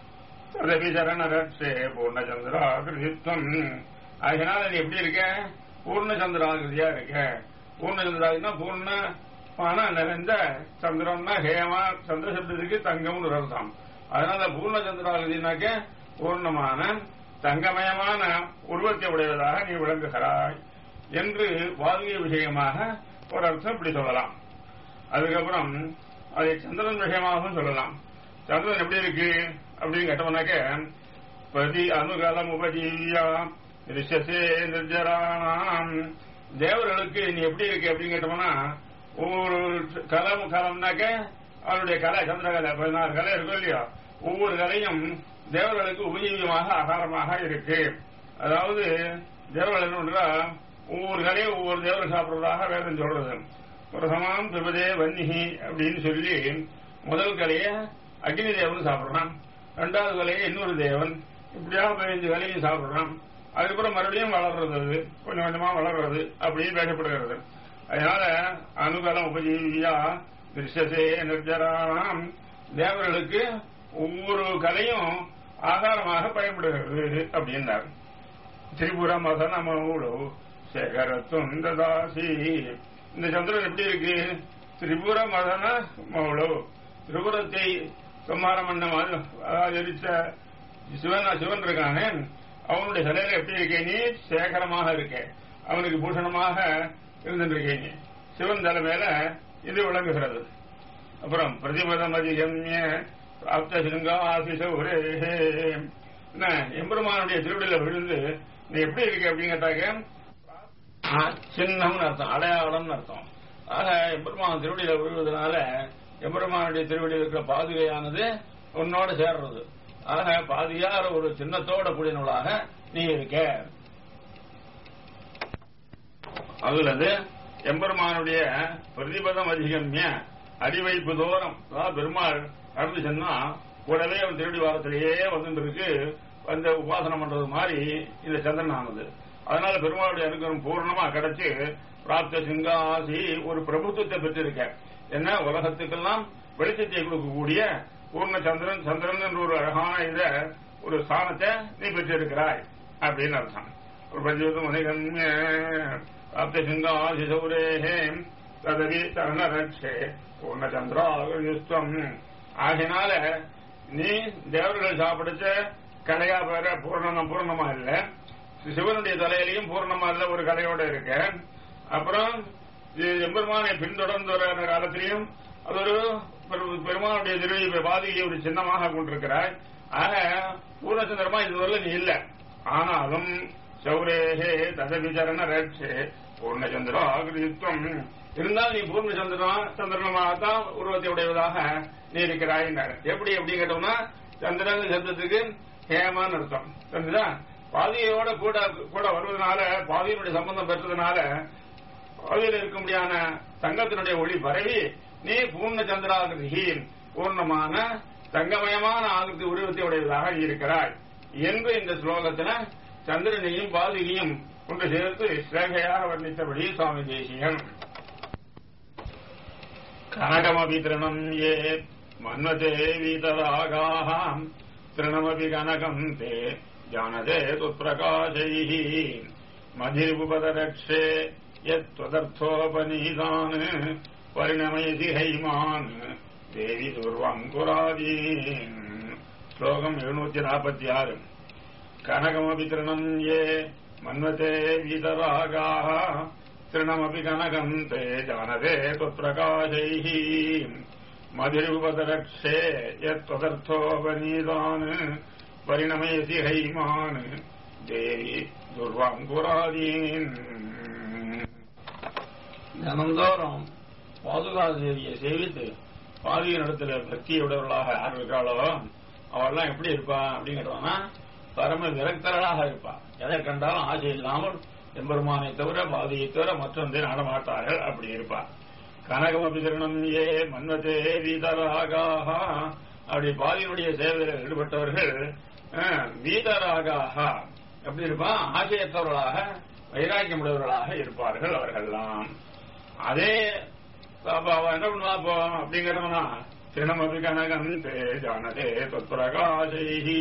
ததபி சரணரட்சே பூர்ணச்சந்திராகிருதித்வம் அதனால நீ எப்படி இருக்க பூர்ணச்சந்திராகிருதியா இருக்க பூர்ணச்சந்திராகிருதினா பூர்ணமான நிறைந்த சந்திரன்னா ஹேமா சந்திர சப்தத்துக்கு தங்கம்னு ஒரு அர்த்தம் அதனால பூர்ணச்சந்திராகிருதினாக்க பூர்ணமான தங்கமயமான உருவத்தை உடையவதாக நீ விளங்குகிறாய் என்று வாழ்விய விஷயமாக ஒரு அர்த்தம் இப்படி சொல்லலாம் அதுக்கப்புறம் அதை சந்திரன் விஷயமாகவும் சொல்லலாம் சந்திரன் எப்படி இருக்கு அப்படின்னு கேட்டோம்னாக்க பிரதி அனுகாலம் உபஜீவியா ரிஷசே நிர்ஜரானாம் தேவர்களுக்கு நீ எப்படி இருக்கு அப்படின்னு கேட்டோம்னா ஒவ்வொரு கலம் கலம்னாக்க அவருடைய கலை சந்திரகலை பதினாறு கலை இருக்கும் இல்லையா ஒவ்வொரு கலையும் தேவர்களுக்கு உபஜீவியமாக ஆகாரமாக இருக்கு அதாவது தேவர்கள் என்ன பண்றா ஒவ்வொரு கலையும் ஒவ்வொரு தேவர்கள் சாப்பிடுறதாக வேதம் சொல்றது பிரதமாம் பிபதே வன்னிகி அப்படின்னு சொல்லி முதல் கலைய அக்னி தேவன் சாப்பிடுறான் ரெண்டாவது கலையை இன்னொரு தேவன் இப்படியாக பதினஞ்சு கலையும் சாப்பிடுறான் அதுக்கப்புறம் மறுபடியும் வளர்றது அது கொஞ்சம் கொஞ்சமா வளர்றது அப்படின்னு பேசப்படுகிறது அதனால அனுகலம் உபஜீவியா திருஷசே நிர்ஜரானாம் தேவர்களுக்கு ஒவ்வொரு கலையும் ஆதாரமாக பயன்படுகிறது அப்படின்னார் திரிபுர மதன மௌளோ சேகரத்தும் ததாசி இந்த சந்திரன் எப்படி இருக்கு திரிபுர மதன மௌளோ திரிபுரத்தை சம்மாரம் பண்ண மாதிரி அதாவது எரிச்ச சிவன் சிவன் இருக்கானே அவனுடைய சிலையில எப்படி இருக்கே நீ சேகரமாக இருக்க அவனுக்கு பூஷணமாக இருந்துட்டு இருக்கே நீ சிவன் தலை மேல இது விளங்குகிறது அப்புறம் பிரதிபதம் அதிகம்ய பிராப்த சிங்காசிச ஒரே என்ன எம்பெருமானுடைய திருவிழில விழுந்து நீ எப்படி இருக்க அப்படின்னு கேட்டாக்க ஆ, சின்னம்னு அர்த்தம் அடையாளம்னு அர்த்தம் ஆக எம்பெருமான் திருவடியில விழுவதனால எம்பெருமானுடைய திருவடியில் இருக்கிற பாதுகையானது உன்னோட சேர்றது ஆக பாதியார ஒரு சின்னத்தோட கூடியவளாக நீ இருக்க அதுலது எம்பெருமானுடைய பிரதிபதம் அதிகம்ய அடிவைப்பு தோறும் அதாவது பெருமாள் நடந்து சொன்னா கூடவே அவன் திருடி வாரத்திலேயே வந்துட்டு இருக்கு வந்து உபாசனம் பண்றது மாதிரி இந்த சந்திரன் ஆனது அதனால பெருமாளுடைய அனுகிரகம் பூர்ணமா கிடைச்சு பிராப்த சிங்காசி ஒரு பிரபுத்துவத்தை பெற்றிருக்க என்ன உலகத்துக்கெல்லாம் வெளிச்சத்தை கொடுக்கக்கூடிய பூர்ண சந்திரன் சந்திரன் என்ற ஒரு அழகான இத ஒரு ஸ்தானத்தை நீ பெற்றிருக்கிறாய் அப்படின்னு அர்த்தம் ஒரு பஞ்சவதம் அனைகன்ய பிராப்த சிங்காசி சௌரேஹே ததவி தரணரட்சே பூர்ண சந்திராகிருஷ்டம் ஆகினால நீ தேவர்கள் சாப்பிடுச்ச கலையா பெற பூர்ணம் பூர்ணமா இல்ல சிவனுடைய தலையிலையும் பூர்ணமா இல்ல ஒரு கலையோட இருக்க அப்புறம் இது எம்பெருமானை பின்தொடர்ந்து வர காலத்திலையும் அது ஒரு பெரு- பெருமானுடைய திருவி பாதியை ஒரு சின்னமாக கொண்டிருக்கிறாய் ஆக பூர்ணச்சந்திரமா இதுவரை நீ இல்ல ஆனாலும் சௌரேகே ததவிச்சரண ரட்சே பூர்ணச்சந்திரா ஆகிருத்துவம் இருந்தால் நீ பூர்ணச்சந்திரனா சந்திரனமாகத்தான் உருவத்தை உடையவதாக நீ இருக்கிறாய் எப்படி எப்படி கேட்டோம்னா சந்திரன் சப்தத்துக்கு ஹேமான்னு அர்த்தம் தெரிஞ்சுதா பாதியோட கூட கூட வருவதனால பாதியினுடைய சம்பந்தம் பெற்றதுனால பாதியில் இருக்க முடியாத தங்கத்தினுடைய ஒளி பரவி நீ பூர்ண சந்திராகிருதி பூர்ணமான தங்கமயமான ஆகிருதி உருவத்தை உடையதாக நீ இருக்கிறாய் என்று இந்த ஸ்லோகத்துல சந்திரனையும் பாதியையும் கொண்டு சேர்த்து ஸ்ரேகையாக வர்ணித்தபடி சுவாமி தேசியம் கனகமபி திருணம் ஏ மன்வதே வீதராகாः திருணமபி கனகம் தே ஜானதே துப்பிரகாசைः மதிர்புபதரக்ஷே யத்வதர்த்தோபநீதான் பரிணமயசி ஹைமான் தேவி துர்வாங்குராதீன் ஸ்லோகம் எழுநூத்தி நாற்பத்தி ஆறு கனகமபி திருணம் ஏ மன்வதே வீதராகாः திருணமபி கனகம் தே ஜானதே துப்பிரகாசைः மதிருபதரக்ஷே யத்வதர்த்தோபநீதான் பரிணமயசி ஹைமான் தேவி துர்வாங்குராதீன் தினந்தோறும் பாதுகா தேவியை சேவித்து பாதிய இடத்துல பக்தியுடையவர்களாக யார் இருக்காளோ அவெல்லாம் எப்படி இருப்பா அப்படின்னு கேட்டோம்னா பரம விரக்தர்களாக இருப்பா எதை கண்டாலும் ஆசை இல்லாமல் எம்பெருமானை தவிர பாதியை தவிர மற்றொன்றை நாடமாட்டார்கள் அப்படி இருப்பா கனகமபிகரணம் ஏ மன்வதே வீதராகாக அப்படி பாதியினுடைய சேவையில் ஈடுபட்டவர்கள் அஹ், வீதராகாக எப்படி இருப்பா ஆசையற்றவர்களாக வைராக்கியமுடையவர்களாக இருப்பார்கள் அவர்கள்லாம் அதே அப்ப அவ என்ன பண்ணுவா அப்போ அப்படிங்கிறவனா திருணமபி கனகம் தே ஜானதே தொத்பிரகாசைஹி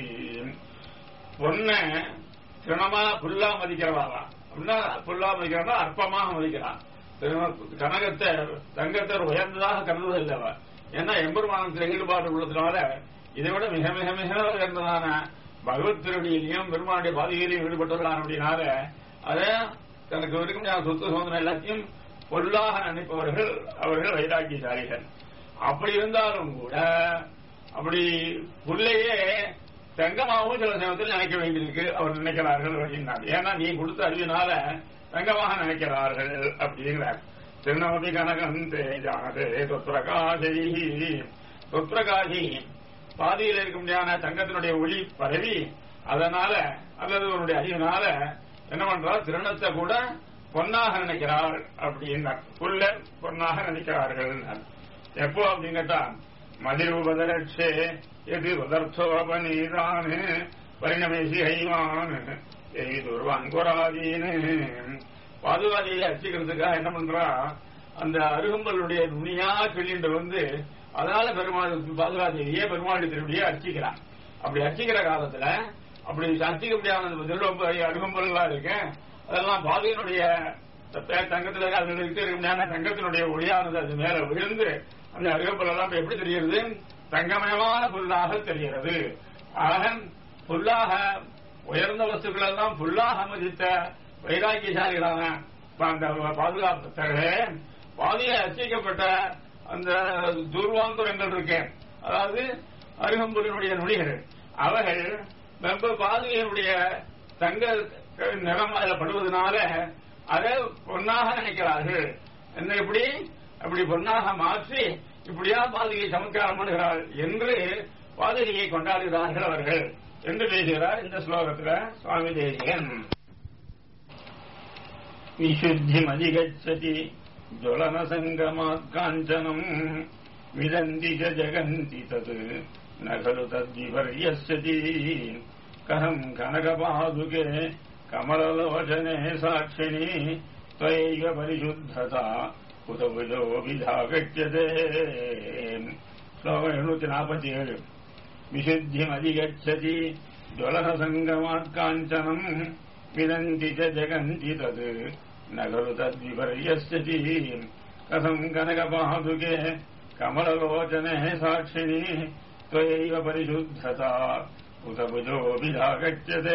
பொண்ண திருணமா புல்லா மதிக்கிறவாளா அப்படின்னா புல்லா மதிக்கிறா அற்பமாக மதிக்கிறான் திரும- கனகத்தை தங்கத்தை உயர்ந்ததாக கருதுவதில்லை அவ ஏன்னா எம்பெருமானத்தில் ஈடுபாடு உள்ளதுனால இதை விட மிக மிக மிக உயர்ந்ததான பகவத் திருடியிலையும் பெருமானுடைய பாதிகையிலையும் ஈடுபட்டவர்களான அப்படினால அதை தனக்கு இருக்க முடியாத சொத்து சுதந்திரம் எல்லாத்தையும் பொருளாக நினைப்பவர்கள் அவர்கள் வைராக்கியசாலிகள் அப்படி இருந்தாலும் கூட அப்படி புள்ளையே தங்கமாகவும் சில சமயத்தில் நினைக்க வேண்டியிருக்கு அவர் நினைக்கிறார்கள் அப்படின்னார் ஏன்னா நீ கொடுத்த அறிவினால தங்கமாக நினைக்கிறார்கள் அப்படிங்கிறார் திருநமதி கனகம் தேஜானது தொத்பிரகாசி தொத்பிரகாசி பாதியில் இருக்க முடியாத தங்கத்தினுடைய ஒளி பரவி அதனால அல்லது அவருடைய அறிவினால என்ன பண்றார் திருணத்தை கூட பொன்னாக நினைக்கிறார் அப்படின்னார் புல்ல பொன்னாக நினைக்கிறார்கள் எப்போ அப்படின்னு கேட்டா மதிருபதரட்சே எது உதர்த்தோபநீதான் பரிணமேசி ஹைவான் எய் துர்வாங்குராதீன்னு பாதுகாதியை அர்ச்சிக்கிறதுக்காக என்ன பண்றா அந்த அருகம்பலுடைய நுனியா சொல்லிட்டு வந்து அதனால பெருமாள் பாதுகாதேவியே பெருமாள் திருடியே அர்ச்சிக்கிறான் அப்படி அர்ச்சிக்கிற காலத்துல அப்படி அர்ச்சிக்க முடியாத திரும்ப அருகம்பல்லாம் இருக்கு அதெல்லாம் பாதையினுடைய தங்கத்துல அதுல இருக்க முடியாத தங்கத்தினுடைய ஒளியானது அது மேல விழுந்து அந்த அருகம்பல் எல்லாம் இப்ப எப்படி தெரிகிறது தங்கமயமான புல்லாக தெரிகிறது ஆக புல்லாக உயர்ந்த வஸ்துக்கள் எல்லாம் புல்லாக மதித்த வைராக்கியசாலிகளான அந்த பாதுகாப்பு பாதையை அர்ச்சிக்கப்பட்ட அந்த துர்வாங்குரங்கள் இருக்கு அதாவது அருகம்புலினுடைய நொடிகள் அவர்கள் வெம்ப பாதுகையினுடைய தங்க நிறம் அதில் படுவதனால அதை பொன்னாக நினைக்கிறார்கள் என்ன இப்படி அப்படி பொன்னாக மாற்றி இப்படியா பாதுகையை சமத்காரம் பண்ணுகிறாள் என்று பாதுகையை கொண்டாடுகிறார்கள் அவர்கள் என்று பேசுகிறார் இந்த ஸ்லோகத்துல சுவாமி தேசிகன் विशुद्धिमधिगच्छति ज्वलनसङ्गमात् काञ्चनम् विदन्ति च जगन्ति तत् न खलु तद्विपर्यस्यति कथम् कनकपादुके कमललोचने साक्षिणि त्वयैव परिशुद्धता कुत भुजो विधागच्छते श्लोकम् एणूति नापति ஏழு विशुद्धिमधिगच्छति ज्वलनसङ्गमात् काञ्चनम् विदन्ति च जगन्ति तत् न खलु तद्विपर्यस्यति कथम् कनकपादुके कमललोचने साक्षिणि त्वयैव परिशुद्धता उत भुजोऽभिधागच्छते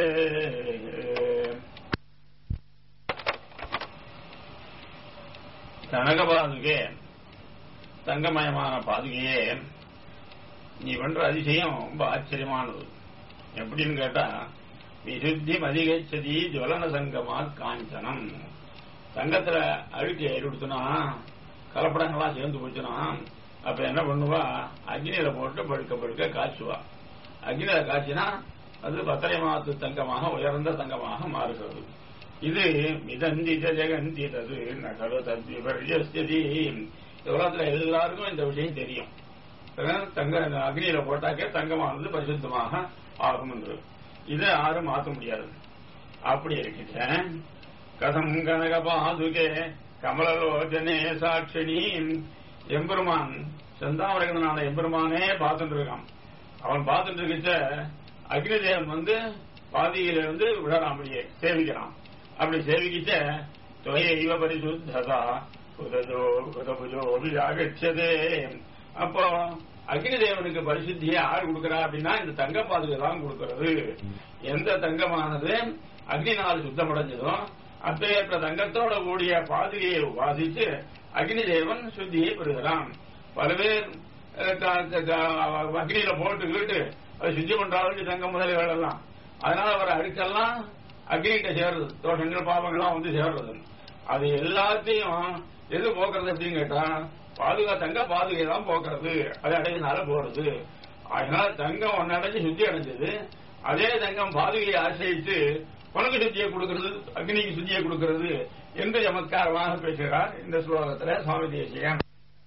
கனகபாதுகே தங்கமயமான பாதுகையே நீ பண்ற அதிசயம் ரொம்ப ஆச்சரியமானது எப்படின்னு கேட்டா விசுத்தி மதிகச்சதி ஜுவலன சங்கமா காஞ்சனம் தங்கத்துல அழுக்கு ஏறிடுத்துனா கலப்படங்கள்லாம் சேர்ந்து போச்சுன்னா அப்ப என்ன பண்ணுவா அக்னியில போட்டு படுக்க படுக்க காய்ச்சுவா அக்னியில காய்ச்சினா அது பத்தரை மாத்து தங்கமாக உயர்ந்த தங்கமாக மாறுகிறது இது மிதந்தித ஜெகந்திதது நகரு தத்விபர்யஸ்தி உலகத்துல எல்லாருக்கும் இந்த விஷயம் தெரியும் தங்க அக்னியில போட்டாக்க தங்கமானது பரிசுத்தமாக ஆகும் என்று இதை யாரும் மாற்ற முடியாது அப்படி இருக்கின்ற கதம் கனக பாதுகே கமலலோச்சனே சாட்சிணி எம்பெருமான் செந்தாமரகனான எம்பெருமானே பார்த்துட்டு இருக்கான் அவன் பார்த்துட்டு இருக்கிச்ச அக்னிதேவன் வந்து பாதியில வந்து விடறான் அப்படியே சேவிக்கிறான் அப்படி சேவிக்கிச்ச தொய இவ பரிசுத்ததா புததோ புதபுஜோ அகச்சதே அப்போ அக்னிதேவனுக்கு பரிசுத்தியை யார் கொடுக்கறா அப்படின்னா இந்த தங்க பாதுகை தான் கொடுக்கிறது எந்த தங்கமானது அக்னினால் சுத்தமடைஞ்சதோ அப்பேற்ற தங்கத்தோட கூடிய பாதுகையை உபாசிச்சு அக்னிதேவன் சுத்தியை பெறுகிறான் பல பேர் அஹ், க- க- க- அக்னியில போட்டுக்கிட்டு அதை சுத்தி பண்றாங்க தங்க முதலிகள் எல்லாம் அதனால வர அழுக்கெல்லாம் அக்னிகிட்ட சேர்றது தோஷங்கள் பாவங்கள்லாம் வந்து சேர்றது அது எல்லாத்தையும் எது போக்குறது அப்படின்னு கேட்டா பாதுகா தங்க பாதுகை தான் போக்குறது அது அடையினால போறது அதனால தங்கம் ஒன்னு அடைஞ்சு சுத்தி அடைஞ்சது அதே தங்கம் பாதுகையை ஆசிரியித்து உனக்கு சுத்தியை கொடுக்கிறது அக்னிக்கு சுத்தியை கொடுக்கிறது என்று சமத்காரமாக பேசுகிறார் இந்த ஸ்லோகத்துல சுவாமி தேசியன்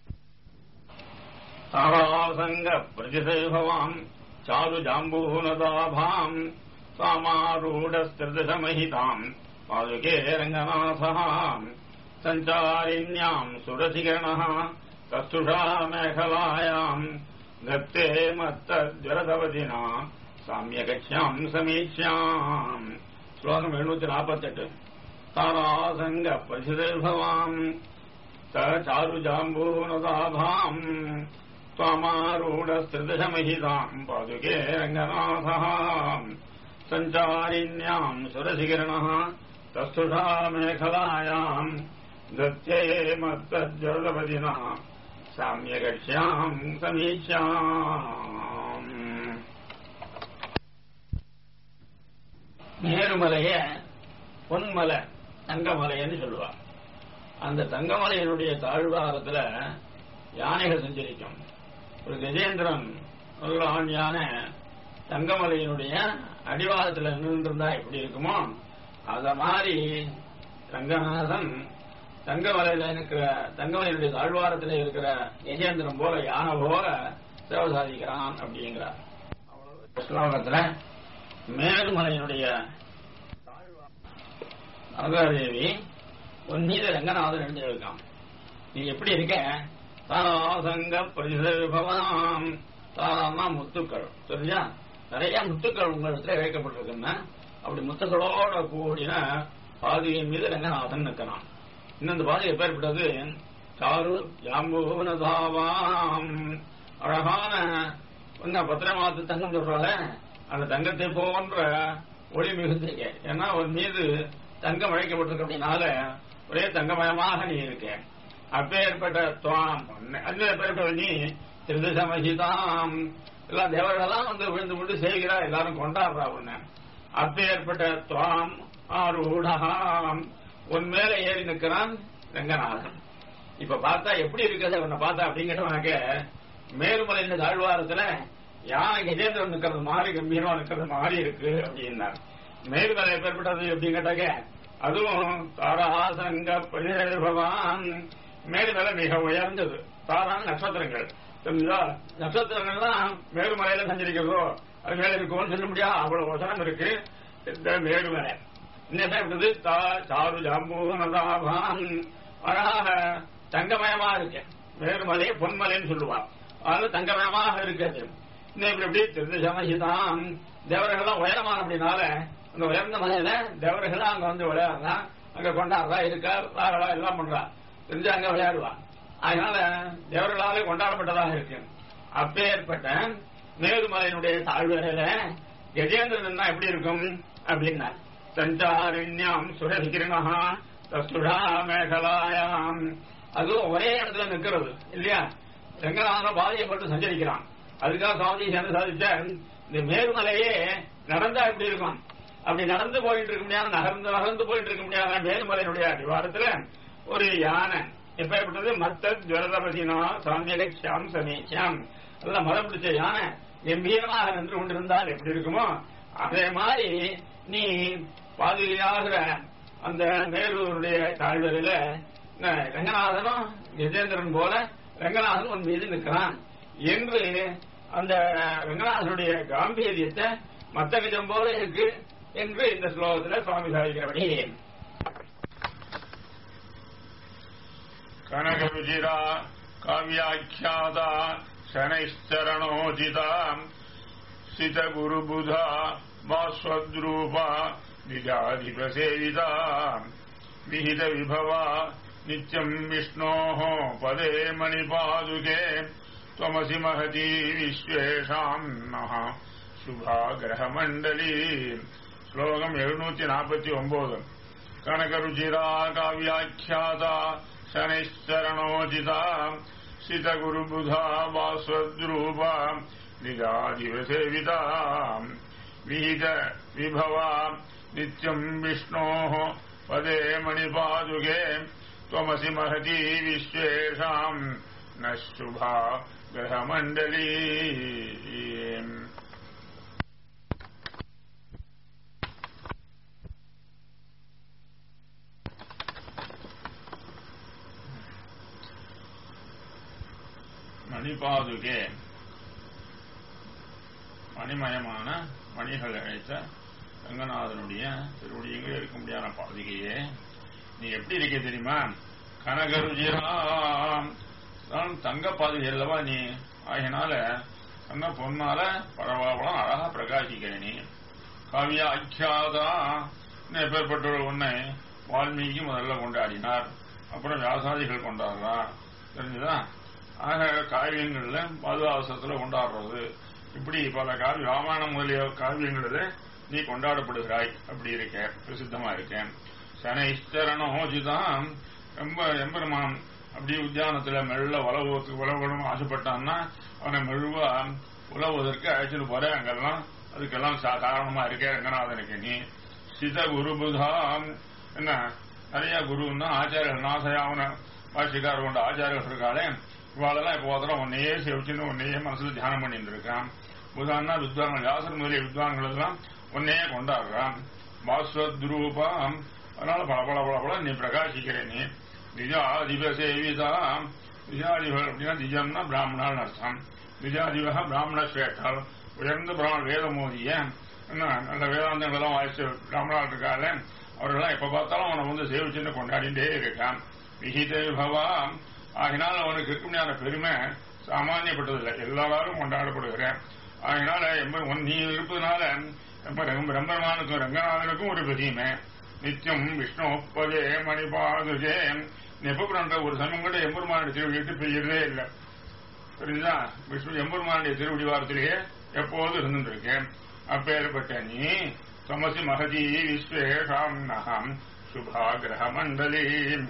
தாராசங்க பிரதிசைபவாம் சாரு ஜாம்பூனதாபாம் சாமாரூடஸ்திரதசமஹிதாம் பாதுகே ரங்கநாதாம் சஞ்சாரிண்யாம் சுரசிகரணः கஸ்துஷா மேகலாயாம் தத்தே மத்தஜரதவதினா சாமியகட்சியாம் சமீக்ஷாம் ஸ்லோகம் எழுநூத்தி நாற்பத்தெட்டு தாராசங்க பிரதிசைபவாம் चारुजाम्बूनदाभाम् त्वमारूढस्त्रिदशमहिताम् पादुके रङ्गनाथः सञ्चारिण्याम् सुरशिकिरणः तस्तुषा मेखलायाम् दत्ते मत्तज्जलपदिनः साम्यगक्ष्याम् समीक्ष्याम् மேருமலைய பொன்மலை தங்கமலைன்னு சொல்லுவா அந்த தங்கமலையினுடைய தாழ்வாரத்துல யானைகள் சஞ்சரிக்கும் ஒரு கஜேந்திரன் நல்ல ஆண் யானை தங்கமலையினுடைய அடிவாரத்துல நின்றுருந்தா எப்படி இருக்குமோ அத மாதிரி ரங்கநாதன் தங்கமலையில இருக்கிற தங்கமலையினுடைய தாழ்வாரத்துல இருக்கிற கஜேந்திரன் போல யானை போல சேவை சாதிக்கிறான் அப்படிங்கிறார் அவ்வளவு ஸ்லோகத்துல மேல்மலையினுடைய அருகாதேவி உன் மீது ரங்கநாதன் எழுந்திருக்கான் நீ எப்படி இருக்க தாராசங்க பிரதிபவாம் தாராமா முத்துக்கள் சரியா நிறைய முத்துக்கள் உங்களிடத்துல வைக்கப்பட்டிருக்குன்னா அப்படி முத்துக்களோட கூடின பாதியின் மீது ரங்கநாதன் நிற்கிறான் இன்னும் இந்த பாதி எப்பேற்பட்டது சாரு ஜாம்பூனதாவாம் அழகான என்ன பத்திரமாத்து தங்கம் சொல்றால அந்த தங்கத்தை போன்ற ஒளி மிகுந்தீங்க ஏன்னா ஒரு மீது தங்கம் அழைக்கப்பட்டிருக்கு அப்படின்னால ஒரே தங்கமயமாக நீ இருக்க அப்பேற்பட்ட துவாம் அந்த பேர்பட்ட நீ திருது சமசிதாம் எல்லாம் தேவர்களெல்லாம் வந்து விழுந்து விழுந்து செய்கிறா எல்லாரும் கொண்டாடுறா உன்னை அப்பேற்பட்ட துவாம் ஆரூடாம் உன் மேல ஏறி நிற்கிறான் ரங்கநாதன் இப்ப பார்த்தா எப்படி இருக்குது உன்னை பார்த்தா அப்படிங்கிறவனாக்க மேலுமலையின் தாழ்வாரத்துல யானை கஜேந்திரன் நிக்கிறது மாதிரி கம்பீரமா நிக்கிறது மாதிரி இருக்கு அப்படின்னார் மேலுமலை எப்பேற்பட்டது அப்படின்னு கேட்டாக்க அதுவும் தாராசங்க பரிசேபவான் மேலுமலை மிக உயர்ந்தது தாரான நட்சத்திரங்கள் தெரிஞ்சா நட்சத்திரங்கள்லாம் மேலுமலையில சஞ்சரிக்கிறதோ அது மேல இருக்கும்னு சொல்ல முடியாது அவ்வளவு வசனம் இருக்கு இந்த மேலுமலை என்ன இருக்குது தா சாரு ஜாம்பூனதாபான் அழகாக தங்கமயமா இருக்கு மேலுமலை பொன்மலைன்னு சொல்லுவான் அதனால தங்கமயமாக இருக்கிறது இன்னும் இப்படி எப்படி திருந்த சமசிதான் தேவர்கள்லாம் உயரமான அப்படின்னால அந்த உயர்ந்த மலையில தேவர்கள்லாம் அங்க வந்து விளையாடுறா அங்க கொண்டாடுறா இருக்கா விளையாடுறா எல்லாம் பண்றா தெரிஞ்சு அங்க விளையாடுவா அதனால தேவர்களாலே கொண்டாடப்பட்டதாக இருக்கு அப்பேற்பட்ட மேருமலையினுடைய தாழ்வரையில கஜேந்திரன் எப்படி இருக்கும் அப்படின்னா சஞ்சாரிண்யாம் சுரகிரணா தஸ்துடா மேகலாயாம் அதுவும் ஒரே இடத்துல நிக்கிறது இல்லையா ரங்கநாதன பாதையப்பட்டு சஞ்சரிக்கிறான் அதுக்காக சுவாமி என்ன சாதிச்ச இந்த மேருமலையே நடந்தா எப்படி இருக்கும் அப்படி நடந்து போயிட்டு இருக்க முடியாது நகர்ந்து நகர்ந்து போயிட்டு இருக்க முடியாத மேருமலையினுடைய அடிவாரத்துல ஒரு யானை எப்பேற்பட்டது மத்த ஜுவரதபதினா சாமியலை ஷியாம் சமீஷாம் எல்லாம் மதம் பிடிச்ச யானை கம்பீரமாக நின்று கொண்டிருந்தால் எப்படி இருக்குமோ அதே மாதிரி நீ பாதுகாகிற அந்த மேலூருடைய தாழ்வரையில ரங்கநாதனும் கஜேந்திரன் போல ரங்கநாதன் உன் மீது நிற்கிறான் என்று அந்த ரங்கநாதனுடைய காம்பீரியத்தை மத்த கஜம் போல இருக்கு என்று இந்த ஸ்லோகத்தில் சுவாமி சாதிக்கிறபடி கனக விஜிரா காவியாக்கியாதா சனைஸ்தரணோஜிதா சிதகுருபுதா வாஸ்வத்ரூபா நிஜாதிபசேவிதா விஹித விபவா நித்யம் விஷ்ணோः பதே மணிபாதுகே त्वमसि महती विश्वेषाम् नः शुभा ग्रहमण्डली श्लोकम् எழுநூத்தி நாற்பத்தி ஒன்பது கனகருச்சிரா காவியாக்கியாதா शनैश्चरणोचिता सितगुरुबुधा वास्वद्रूपा निजादिवसेविता विहित विभवा नित्यम् विष्णोः पदे मणिपादुके त्वमसि महती विश्वेषाम् न शुभा ग्रहमण्डली மணிபாதுகே மணிமயமான மணிகள் அழைத்த ரங்கநாதனுடைய திருவடியங்கள் இருக்க முடியாத பாதுகையே நீ எப்படி இருக்க தெரியுமா கனகருஜிராம் தான் தங்க பாதுகை அல்லவா நீ ஆகினால தங்க பொன்னால பரவாயில்லம் அழகா பிரகாசிக்கிற நீ காவிய அக்கியாதா எப்பேற்பட்ட உன்னை வால்மீகி முதல்ல கொண்டாடினார் அப்புறம் வியாசாதிகள் கொண்டாடுறா தெரிஞ்சுதா ஆக காவியங்கள்ல மதுவாசத்துல கொண்டாடுறது இப்படி பல காவிய ராமாயணம் முதலிய காவியங்களில் நீ கொண்டாடப்படுகிறாய் அப்படி இருக்க பிரசித்தமா இருக்கேன் சனைஸ்தரணோஜிதான் ரொம்ப எம்பெருமான் அப்படி உத்தியானத்துல மெல்ல உழவுக்கு உழவணும் ஆசைப்பட்டான்னா அவனை மெழுவா உழவுவதற்கு அழைச்சிட்டு போற அங்கெல்லாம் அதுக்கெல்லாம் சா- காரணமா இருக்க ரங்கநாதனுக்கு நீ சித குருபுதாம் என்ன நிறைய குருன்னா ஆச்சாரியர்கள் நாசயாவன பாஷிக்கார கொண்ட ஆச்சாரியர்கள் இருக்காளே இவாளெல்லாம் இப்போ ஒருத்தரம் உன்னையே சேவிச்சுன்னு உன்னையே மனசுல தியானம் பண்ணிட்டு இருக்கான் புதான்னா வித்வான்கள் வியாசர் முதலிய வித்வான்கள் எல்லாம் உன்னையே கொண்டாடுறான் பாஸ்வத்ரூபம் அதனால பல பல பல பல நீ பிரகாசிக்கிற நீ நிஜாதிப சேவிதாம் நிஜாதிபர் அப்படின்னா நிஜம்னா பிராமணால் அர்த்தம் நிஜாதிபக பிராமண ஸ்ரேஷ்டால் உயர்ந்த பிராமண வேதம் மோதிய என்ன நல்ல வேதாந்தங்கள் எல்லாம் வாய்ச்சி பிராமணால் இருக்கால அவர்கள்லாம் எப்ப பார்த்தாலும் அவனை வந்து சேவிச்சுன்னு கொண்டாடிட்டே இருக்கான் விஹித விபவாம் ஆகினால் அவனுக்கு இருக்க முடியாத பெருமை சாமானியப்பட்டதில்லை எல்லாரும் கொண்டாடப்படுகிறேன் அதனால எம்ப- உன் நீ இருப்பதனால ரொம்ப ரொம்ப ரம்பெருமானுக்கும் ரங்கநாதனுக்கும் ஒரு பெரியமை நித்தியம் விஷ்ணு பதே மணிபாதுஜே நெப்பபுரன்ற ஒரு சமயம் கூட எம்பெருமானுடைய திருவடி விட்டு பெய்யறதே இல்லை புரியுதா விஷ்ணு எம்பெருமானுடைய திருவடி வாரத்திலேயே எப்போதும் இருந்துருக்கேன் அப்பேற்பட்ட நீ சமசி மகதி விஸ்வேஷாம் நகம் சுபா கிரக மண்டலி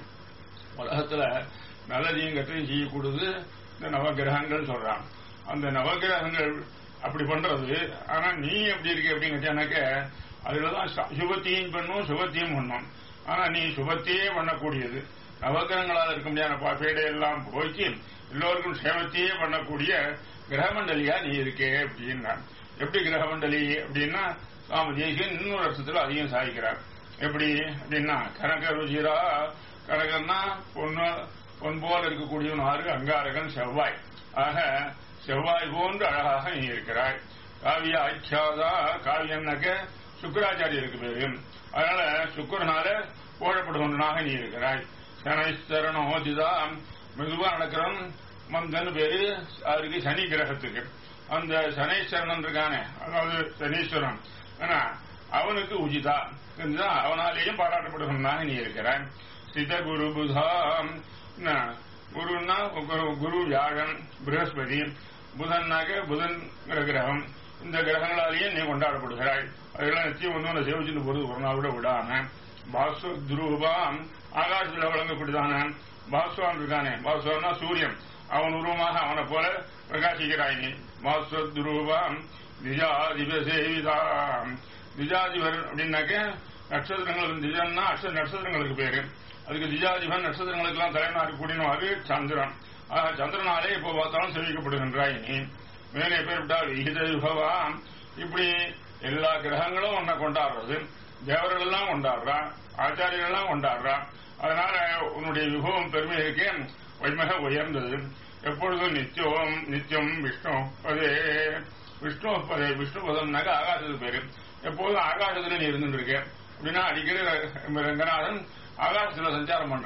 உலகத்துல நல்லதையும் கற்றையும் செய்யக்கூடாது இந்த நவகிரகங்கள் சொல்றான் அந்த நவகிரகங்கள் அப்படி பண்றது ஆனா நீ எப்படி இருக்க அப்படின்னு கேட்டானாக்க அதுலதான் ச- சுபத்தையும் பண்ணும் சுபத்தையும் பண்ணும் ஆனா நீ சுபத்தையே பண்ணக்கூடியது நவகிரகங்களால் இருக்க முடியாத பாப்பேடை எல்லாம் போக்கி எல்லோருக்கும் சேவத்தையே பண்ணக்கூடிய கிரகமண்டலியா நீ இருக்கே அப்படின்னா எப்படி கிரகமண்டலி அப்படின்னா சுவாமி தேசியன் இன்னொரு அர்த்தத்தில் அதையும் சாதிக்கிறார் எப்படி அப்படின்னா கனக ருஜிரா கனகன்னா பொண்ணு பொன் போல இருக்கக்கூடியவன் ஆறு அங்காரகன் செவ்வாய் ஆக செவ்வாய் போன்று அழகாக நீ இருக்கிறாய் காவிய ஆக்கியாதா காவியன்னாக்க சுக்கராச்சாரியருக்கு பேரு அதனால சுக்கரனால போடப்படுகின்றனாக நீ இருக்கிறாய் சனைஸ்தரணோதிதா மெதுவா நடக்கிறவன் மந்தன் பேரு அவருக்கு சனி கிரகத்துக்கு அந்த சனீஸ்வரன் இருக்கானே அதாவது சனீஸ்வரன் ஆனா அவனுக்கு உஜிதா தெரிஞ்சுதா? அவனாலேயும் பாராட்டப்படுகின்றனாக நீ இருக்கிறாய் சித குரு புதா என்ன, குருன்னா குரு- குரு வியாழன் பிரகஸ்பதி புதன்னாக்க புதன் கிரகம் இந்த கிரகங்களாலேயே நீ கொண்டாடப்படுகிறாய் அதெல்லாம் நிச்சயம் வந்து உன்னை சேவிச்சுட்டு போறது ஒரு நாள் கூட விடாம பாஸ்வ துருபாம் ஆகாசத்தில் வழங்கக்கூடியதான பாஸ்வான் இருக்கானே பாஸ்வான்னா சூரியன் அவன் உருவமாக அவனை போல பிரகாசிக்கிறாய் நீ பாஸ்வ துருபாம் நிஜாதிப சேவிதாம் நிஜாதிபர் அப்படின்னாக்க நட்சத்திரங்களுக்கு நிஜம்னா அக்ஷ நட்சத்திரங்களுக்கு பேரு அதுக்கு திஜாதிபன் நட்சத்திரங்களுக்கு எல்லாம் தலைவனா இருக்கக்கூடியவாறு சந்திரன் ஆக சந்திரனாலே இப்போ பார்த்தாலும் சேவிக்கப்படுகின்றாய் நீ மேலே பேர்விட்டால் விகித விபவா இப்படி எல்லா கிரகங்களும் உன்னை கொண்டாடுறது தேவர்கள் எல்லாம் கொண்டாடுறா ஆச்சாரியர்கள் எல்லாம் கொண்டாடுறா அதனால உன்னுடைய விபவம் பெருமை இருக்கே வைமக உயர்ந்தது எப்பொழுதும் நித்தியம் நித்தியம் விஷ்ணு பதே விஷ்ணு பதே விஷ்ணு பதம்னாக்க ஆகாசத்துக்கு பேரு எப்போதும் ஆகாசத்துல நீ இருந்துட்டு இருக்க அப்படின்னா அடிக்கடி ர- ரங்கநாதன் ஆகாசத்துல சஞ்சாரம் பண்றான்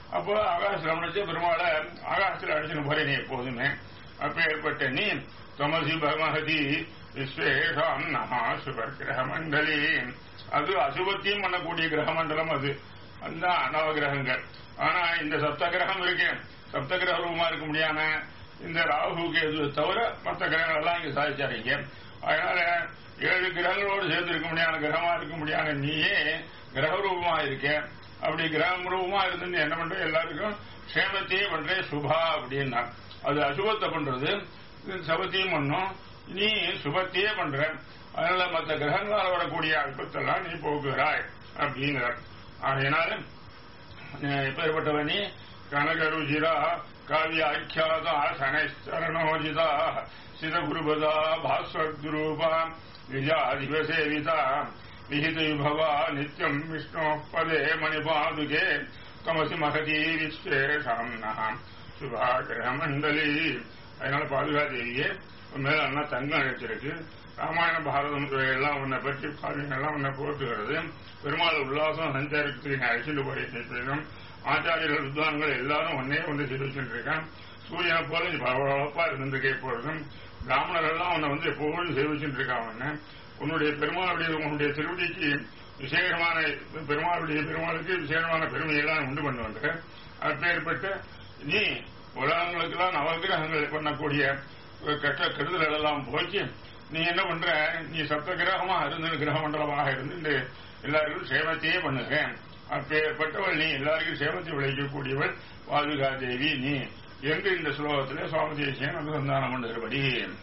அப்போ ஆகாசத்தில் அமைச்சு பெருமாளை ஆகாசத்தில் அடிச்சுன்னு போறேன் நீ எப்போதுமே அப்ப ஏற்பட்ட நீ தமசி பகமகதி விஸ்வேஷாம் நகா சுபர் கிரக மண்டலி அது அசுபத்தியும் பண்ணக்கூடிய கிரக மண்டலம் அது அந்த நவ கிரகங்கள் ஆனா இந்த சப்த கிரகம் இருக்கேன் சப்த கிரக ரூபமா இருக்க முடியாம இந்த ராகு கேது தவிர மற்ற கிரகங்கள் எல்லாம் இங்க சாதிச்சாருங்க அதனால ஏழு கிரகங்களோடு சேர்ந்து இருக்க முடியாத கிரகமா இருக்க முடியாத நீயே கிரக ரூபமா இருக்க அப்படி கிரகம் ரூபமா இருந்து என்ன பண்ற எல்லாருக்கும் க்ஷேமத்தையே பண்றேன் சுபா அப்படின்னா அது அசுபத்தை பண்றது இது சபத்தையும் பண்ணும் நீ சுபத்தையே பண்ற அதனால மற்ற கிரகங்களால் வரக்கூடிய அல்பத்தெல்லாம் நீ போக்குகிறாய் அப்படிங்கிற அதனால எப்பேற்பட்டவன் நீ கனகருஜிரா காவிய ஆக்கியாதா சனரணோஜிதா சிதகுருபதா பாஸ்வத்ரூபா விஜயாதிபசேவிதா விஹித விபவா நித்யம் விஷ்ணு பதே மணிபாதுகே தமசி மகதி விஸ்வேஷாம் நகாம் சுபாகிரக மண்டலி அதனால பாதுகாதேவியே மேல அண்ணா தங்கம் அழைச்சிருக்கு ராமாயண பாரதம் எல்லாம் உன்னை பற்றி காவியங்கள்லாம் உன்னை போட்டுகிறது பெருமாள் உல்லாசம் சஞ்சாரத்துக்கு நீ அழைச்சிட்டு போயிருக்கேன் ஆச்சாரியர்கள் வித்வான்கள் எல்லாரும் ஒன்னே வந்து தெரிவிச்சுட்டு இருக்கான் சூரியனை போல நீ பரபரப்பா இருந்திருக்க எப்பொழுதும் பிராமணர்கள்லாம் உன்னை வந்து எப்போதும் சேவிச்சுட்டு இருக்கான் உன்னை உன்னுடைய பெருமாளுடைய உன்னுடைய திருவடிக்கு விசேஷமான பெருமாளுடைய பெருமாளுக்கு விசேஷமான பெருமையெல்லாம் உண்டு பண்ணு வந்த அப்பேற்பட்ட நீ உலகங்களுக்கெல்லாம் நவகிரகங்கள் பண்ணக்கூடிய கட்ட கெடுதல்கள் எல்லாம் போச்சு நீ என்ன பண்ற நீ சப்த கிரகமா இருந்து கிரக மண்டலமாக இருந்து எல்லாருக்கும் சேவத்தையே பண்ணுகிறேன் அப்பேற்பட்டவள் நீ எல்லாருக்கும் சேவத்தை விளைவிக்கக்கூடியவள் பாதுகா தேவி நீ என்று இந்த ஸ்லோகத்திலே சுவாமி தேசியன் அனுசந்தானம் பண்ணுகிறபடி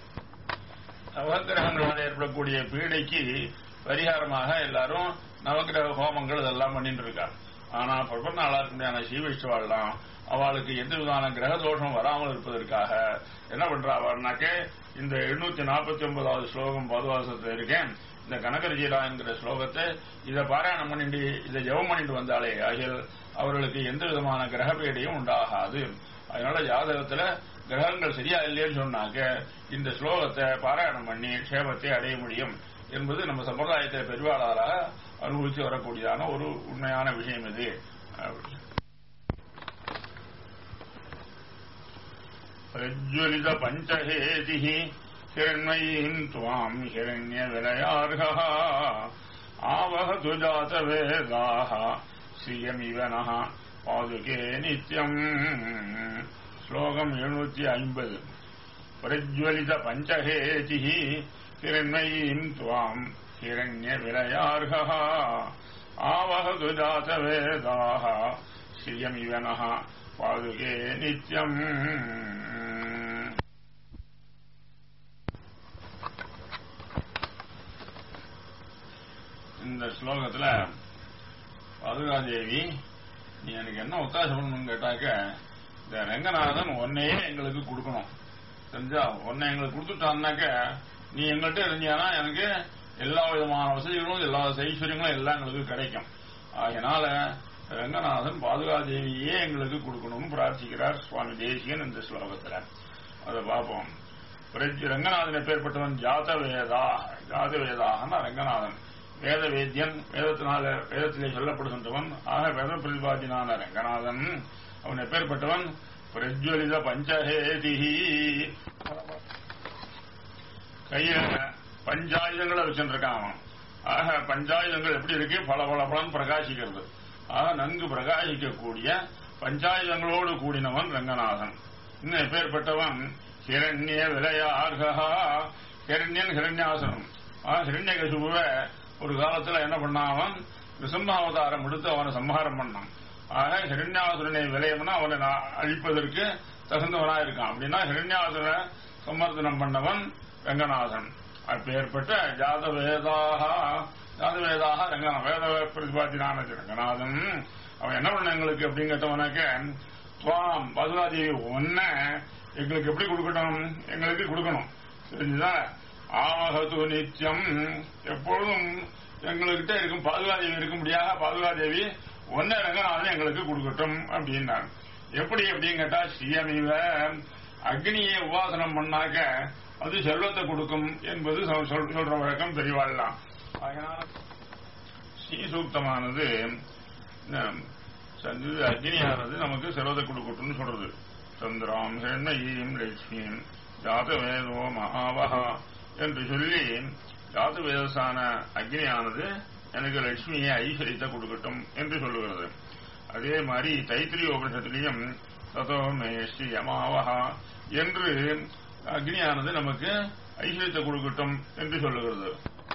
நவகிரகங்களால் ஏற்படக்கூடிய பீடைக்கு பரிகாரமாக எல்லாரும் நவகிரக ஹோமங்கள் இதெல்லாம் பண்ணிட்டு இருக்கா ஆனா பிரபந்த நாளா இருக்கின்ற சீவைஷ்டவாள்லாம் அவளுக்கு எந்த விதமான கிரக தோஷம் வராமல் இருப்பதற்காக என்ன பண்றாவாள்னாக்க இந்த எழுநூத்தி நாற்பத்தி ஒன்பதாவது ஸ்லோகம் பாதுவாசத்துல இருக்கேன் இந்த கனகரஜீரா என்கிற ஸ்லோகத்தை இதை பாராயணம் பண்ணிட்டு இதை ஜெபம் பண்ணிட்டு வந்தாலே ஆகிய அவர்களுக்கு எந்த விதமான கிரகப்பேடையும் உண்டாகாது அதனால ஜாதகத்துல கிரகங்கள் சரியா இல்லைன்னு சொன்னாக்க இந்த ஸ்லோகத்தை பாராயணம் பண்ணி க்ஷேமத்தை அடைய முடியும் என்பது நம்ம சம்பிரதாயத்தை பெருவாளராக அனுபவித்து வரக்கூடியதான ஒரு உண்மையான விஷயம் இது பிரஜ்வலித பஞ்சஹேதி ஹிரண்மயீம் துவாம் ஹிரண்ய விலயார்ஹ ஆவகது ஜாத வேதாக ஸ்ரீயமிவனः பாதுகே நித்யம் ஸ்லோகம் எழுநூத்தி ஐம்பது பிரஜ்வலித பஞ்சஹேதி ஹிரண்மயீம் துவாம் ஹிரண்ய விலயார்ஹ ஆவகது ஜாத வேதாக ஸ்ரீயமிவனः பாதுகே நித்யம் இந்த ஸ்லோகத்துல பாதுகாதேவி நீ எனக்கு என்ன ஒத்தாசம் பண்ணணும்னு கேட்டாக்க இந்த ரங்கநாதன் ஒன்னையே எங்களுக்கு கொடுக்கணும் தெரிஞ்சா ஒன்னை எங்களுக்கு கொடுத்துட்டான்னாக்க நீ எங்கள்கிட்ட இருந்தியானா எனக்கு எல்லா விதமான வசதிகளும் எல்லா ஐஸ்வர்யங்களும் எல்லாம் எங்களுக்கு கிடைக்கும் ஆகையினால ரங்கநாதன் பாதுகாதேவியே எங்களுக்கு கொடுக்கணும்னு பிரார்த்திக்கிறார் சுவாமி தேசியன் இந்த ஸ்லோகத்துல அதை பார்ப்போம் ரங்கநாதன் எப்பேற்பட்டவன் ஜாத வேதா ஜாத வேதாகனா ரங்கநாதன் வேத வேத்தியன் வேதத்தினால வேதத்திலே சொல்லப்படுகின்றவன் ஆக வேத பிரதிபாதினான ரங்கநாதன் அவன் எப்பேற்பட்டவன் பிரஜ்வலித பஞ்சஹேதிஹி கையில பஞ்சாயுதங்களை வச்சுருக்கான் அவன் ஆக பஞ்சாயுதங்கள் எப்படி இருக்கு பல பல பலன் பிரகாசிக்கிறது ஆக நன்கு பிரகாசிக்கக்கூடிய பஞ்சாயுதங்களோடு கூடினவன் ரங்கநாதன் இன்னும் எப்பேற்பட்டவன் ஹிரண்ய விலையார்கா ஹிரண்யன் ஹிரண்யாசனம் ஆ ஹிரண்யகசுபுவை ஒரு காலத்துல என்ன பண்ணான் அவன் நிசம்மாவதாரம் எடுத்து அவனை சம்ஹாரம் பண்ணான் ஆக ஹிரண்யாசுரனை விளையம்னா அவனை அழிப்பதற்கு தகுந்தவனா இருக்கான் அப்படின்னா ஹிரண்யாசுரனை சம்மர்தனம் பண்ணவன் ரங்கநாதன் அப்பேற்பட்ட ஜாத வேதாக ஜாத வேதாக ரங்கநாத வேத பிரதிபாத்தினான ரங்கநாதன் அவன் என்ன பண்ண எங்களுக்கு அப்படின்னு கேட்டவனாக்க துவாம் பதுராதேவி ஒன்ன எங்களுக்கு எப்படி கொடுக்கட்டும் எங்களுக்கு கொடுக்கணும் தெரிஞ்சுதா ஆமகது நித்தியம் எப்பொழுதும் எங்கள்கிட்ட இருக்கும் பாதுகாதேவி இருக்க முடியாத பாதுகாதேவி ஒன்ன ரங்கநாதன் எங்களுக்கு கொடுக்கட்டும் அப்படின்னாங்க எப்படி அப்படின்னு கேட்டா ஸ்ரீயமிவ அக்னியை உபாசனம் பண்ணாக்க அது செல்வத்தை கொடுக்கும் என்பது சொல்ற வழக்கம் பெரியவாழ்லாம் அதனால ஸ்ரீ சூக்தமானது சந்து அக்னியானது நமக்கு செல்வத்தை கொடுக்கட்டும்னு சொல்றது சந்திராம் ஹெண்மையும் லட்சுமியும் ஜாதவேதோ மகாவகா என்று சொல்லி ஜாதவேதசான அக்னியானது எனக்கு லட்சுமியை ஐஸ்வரியத்தை கொடுக்கட்டும் என்று சொல்லுகிறது அதே மாதிரி தைத்திரிய உபனிஷத்திலையும் ததோ மேஷ்டி யமாவகா என்று அக்னியானது நமக்கு ஐஸ்வரியத்தை கொடுக்கட்டும் என்று சொல்லுகிறது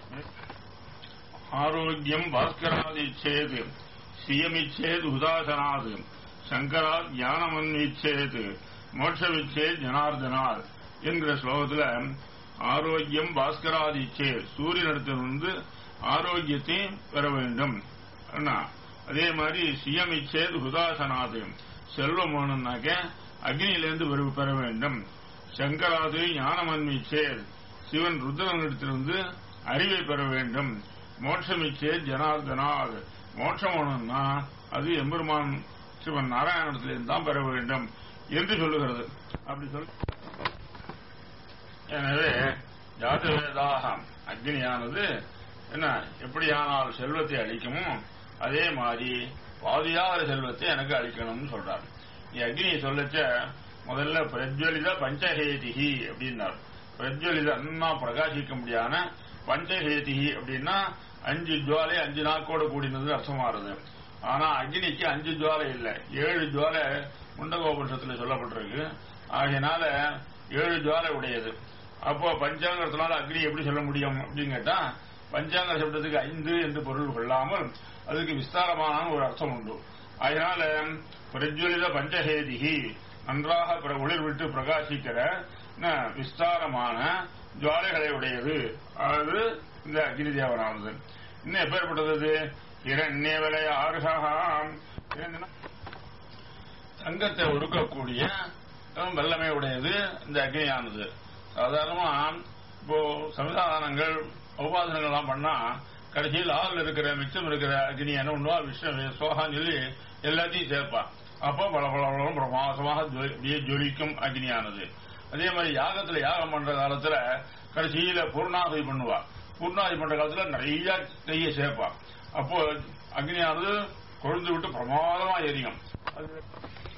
ஆரோக்கியம் பாஸ்கராதிச்சேது சியமிச்சேது உதாசனாது சங்கராத் ஞானமன்விச்சேது மோட்சவிச்சேத் ஜனார்தனாத் என்கிற ஸ்லோகத்துல ஆரோக்கியம் பாஸ்கராதிச்சே சூரியனிடத்திலிருந்து ஆரோக்கியத்தை பெற வேண்டும் என்ன? அதே மாதிரி சியமிச்சேது உதாசனாது செல்வம் வேணும்னாக்க அக்னியிலிருந்து பெற- பெற வேண்டும் சங்கராது ஞானமன்விச்சேத் சிவன் ருத்ரனிடத்திலிருந்து அறிவை பெற வேண்டும் மோட்சமிச்சே ஜனார்தனாத் மோட்சம் வேணும்னா அது எம்பெருமான் சிவன் நாராயணத்திலிருந்து தான் பெற வேண்டும் என்று சொல்லுகிறது அப்படி சொல் எனவே ஜாதவேதாக அக்னியானது என்ன எப்படியானால் செல்வத்தை அளிக்குமோ அதே மாதிரி பாதியாத செல்வத்தை எனக்கு அளிக்கணும்னு சொல்றார் நீ அக்னியை சொல்லச்ச முதல்ல பிரஜ்வலித பஞ்சஹேதிஹி அப்படின்னார் பிரஜ்வலித அண்ணா பிரகாசிக்க முடியான பஞ்சஹேதிஹி அப்படின்னா அஞ்சு ஜுவாலை அஞ்சு நாக்கோட கூடினது அர்த்தமாறுது ஆனா அக்னிக்கு அஞ்சு ஜுவாலை இல்லை ஏழு ஜுவாலை முண்டகோபுரத்துல சொல்லப்பட்டிருக்கு ஆகையினால ஏழு ஜுவாலை உடையது அப்போ பஞ்சாங்கத்தினால அக்னி எப்படி சொல்ல முடியும் அப்படின்னு கேட்டா பஞ்சாங்க சப்தத்துக்கு ஐந்து என்று பொருள் கொள்ளாமல் அதுக்கு விஸ்தாரமான ஒரு அர்த்தம் உண்டு அதனால பிரஜ்வலித பஞ்சஹேதிகி நன்றாக பிர- ஒளிர் விட்டு பிரகாசிக்கிற ந, விஸ்தாரமான ஜுவாலைகளை உடையது அது இந்த அக்னி தேவனானது இன்னும் எப்பேற்பட்டது இரண்யவலை ஆறுகாம் தங்கத்தை ஒடுக்கக்கூடிய அஹ், வல்லமை உடையது இந்த அக்னியானது சாதாரணமா இப்போ சமிதானங்கள் உபாசனங்கள்லாம் பண்ணா கடைசியில் ஆள் இருக்கிற மிச்சம் இருக்கிற அக்னி என்ன பண்ணுவா விஷ்ணு சோகான்னு சொல்லி எல்லாத்தையும் சேர்ப்பான் அப்போ பல பல பல பிரமாசமாக ஜொலி- அப்படியே ஜொலிக்கும் அக்னியானது அதே மாதிரி யாகத்துல யாகம் பண்ற காலத்துல கடைசியில பூர்ணாதி பண்ணுவா பூர்ணாதி பண்ற காலத்துல நிறைய நெய்யை சேர்ப்பா அப்போ அக்னியானது கொழுந்து விட்டு பிரமாதமா எரியும் அது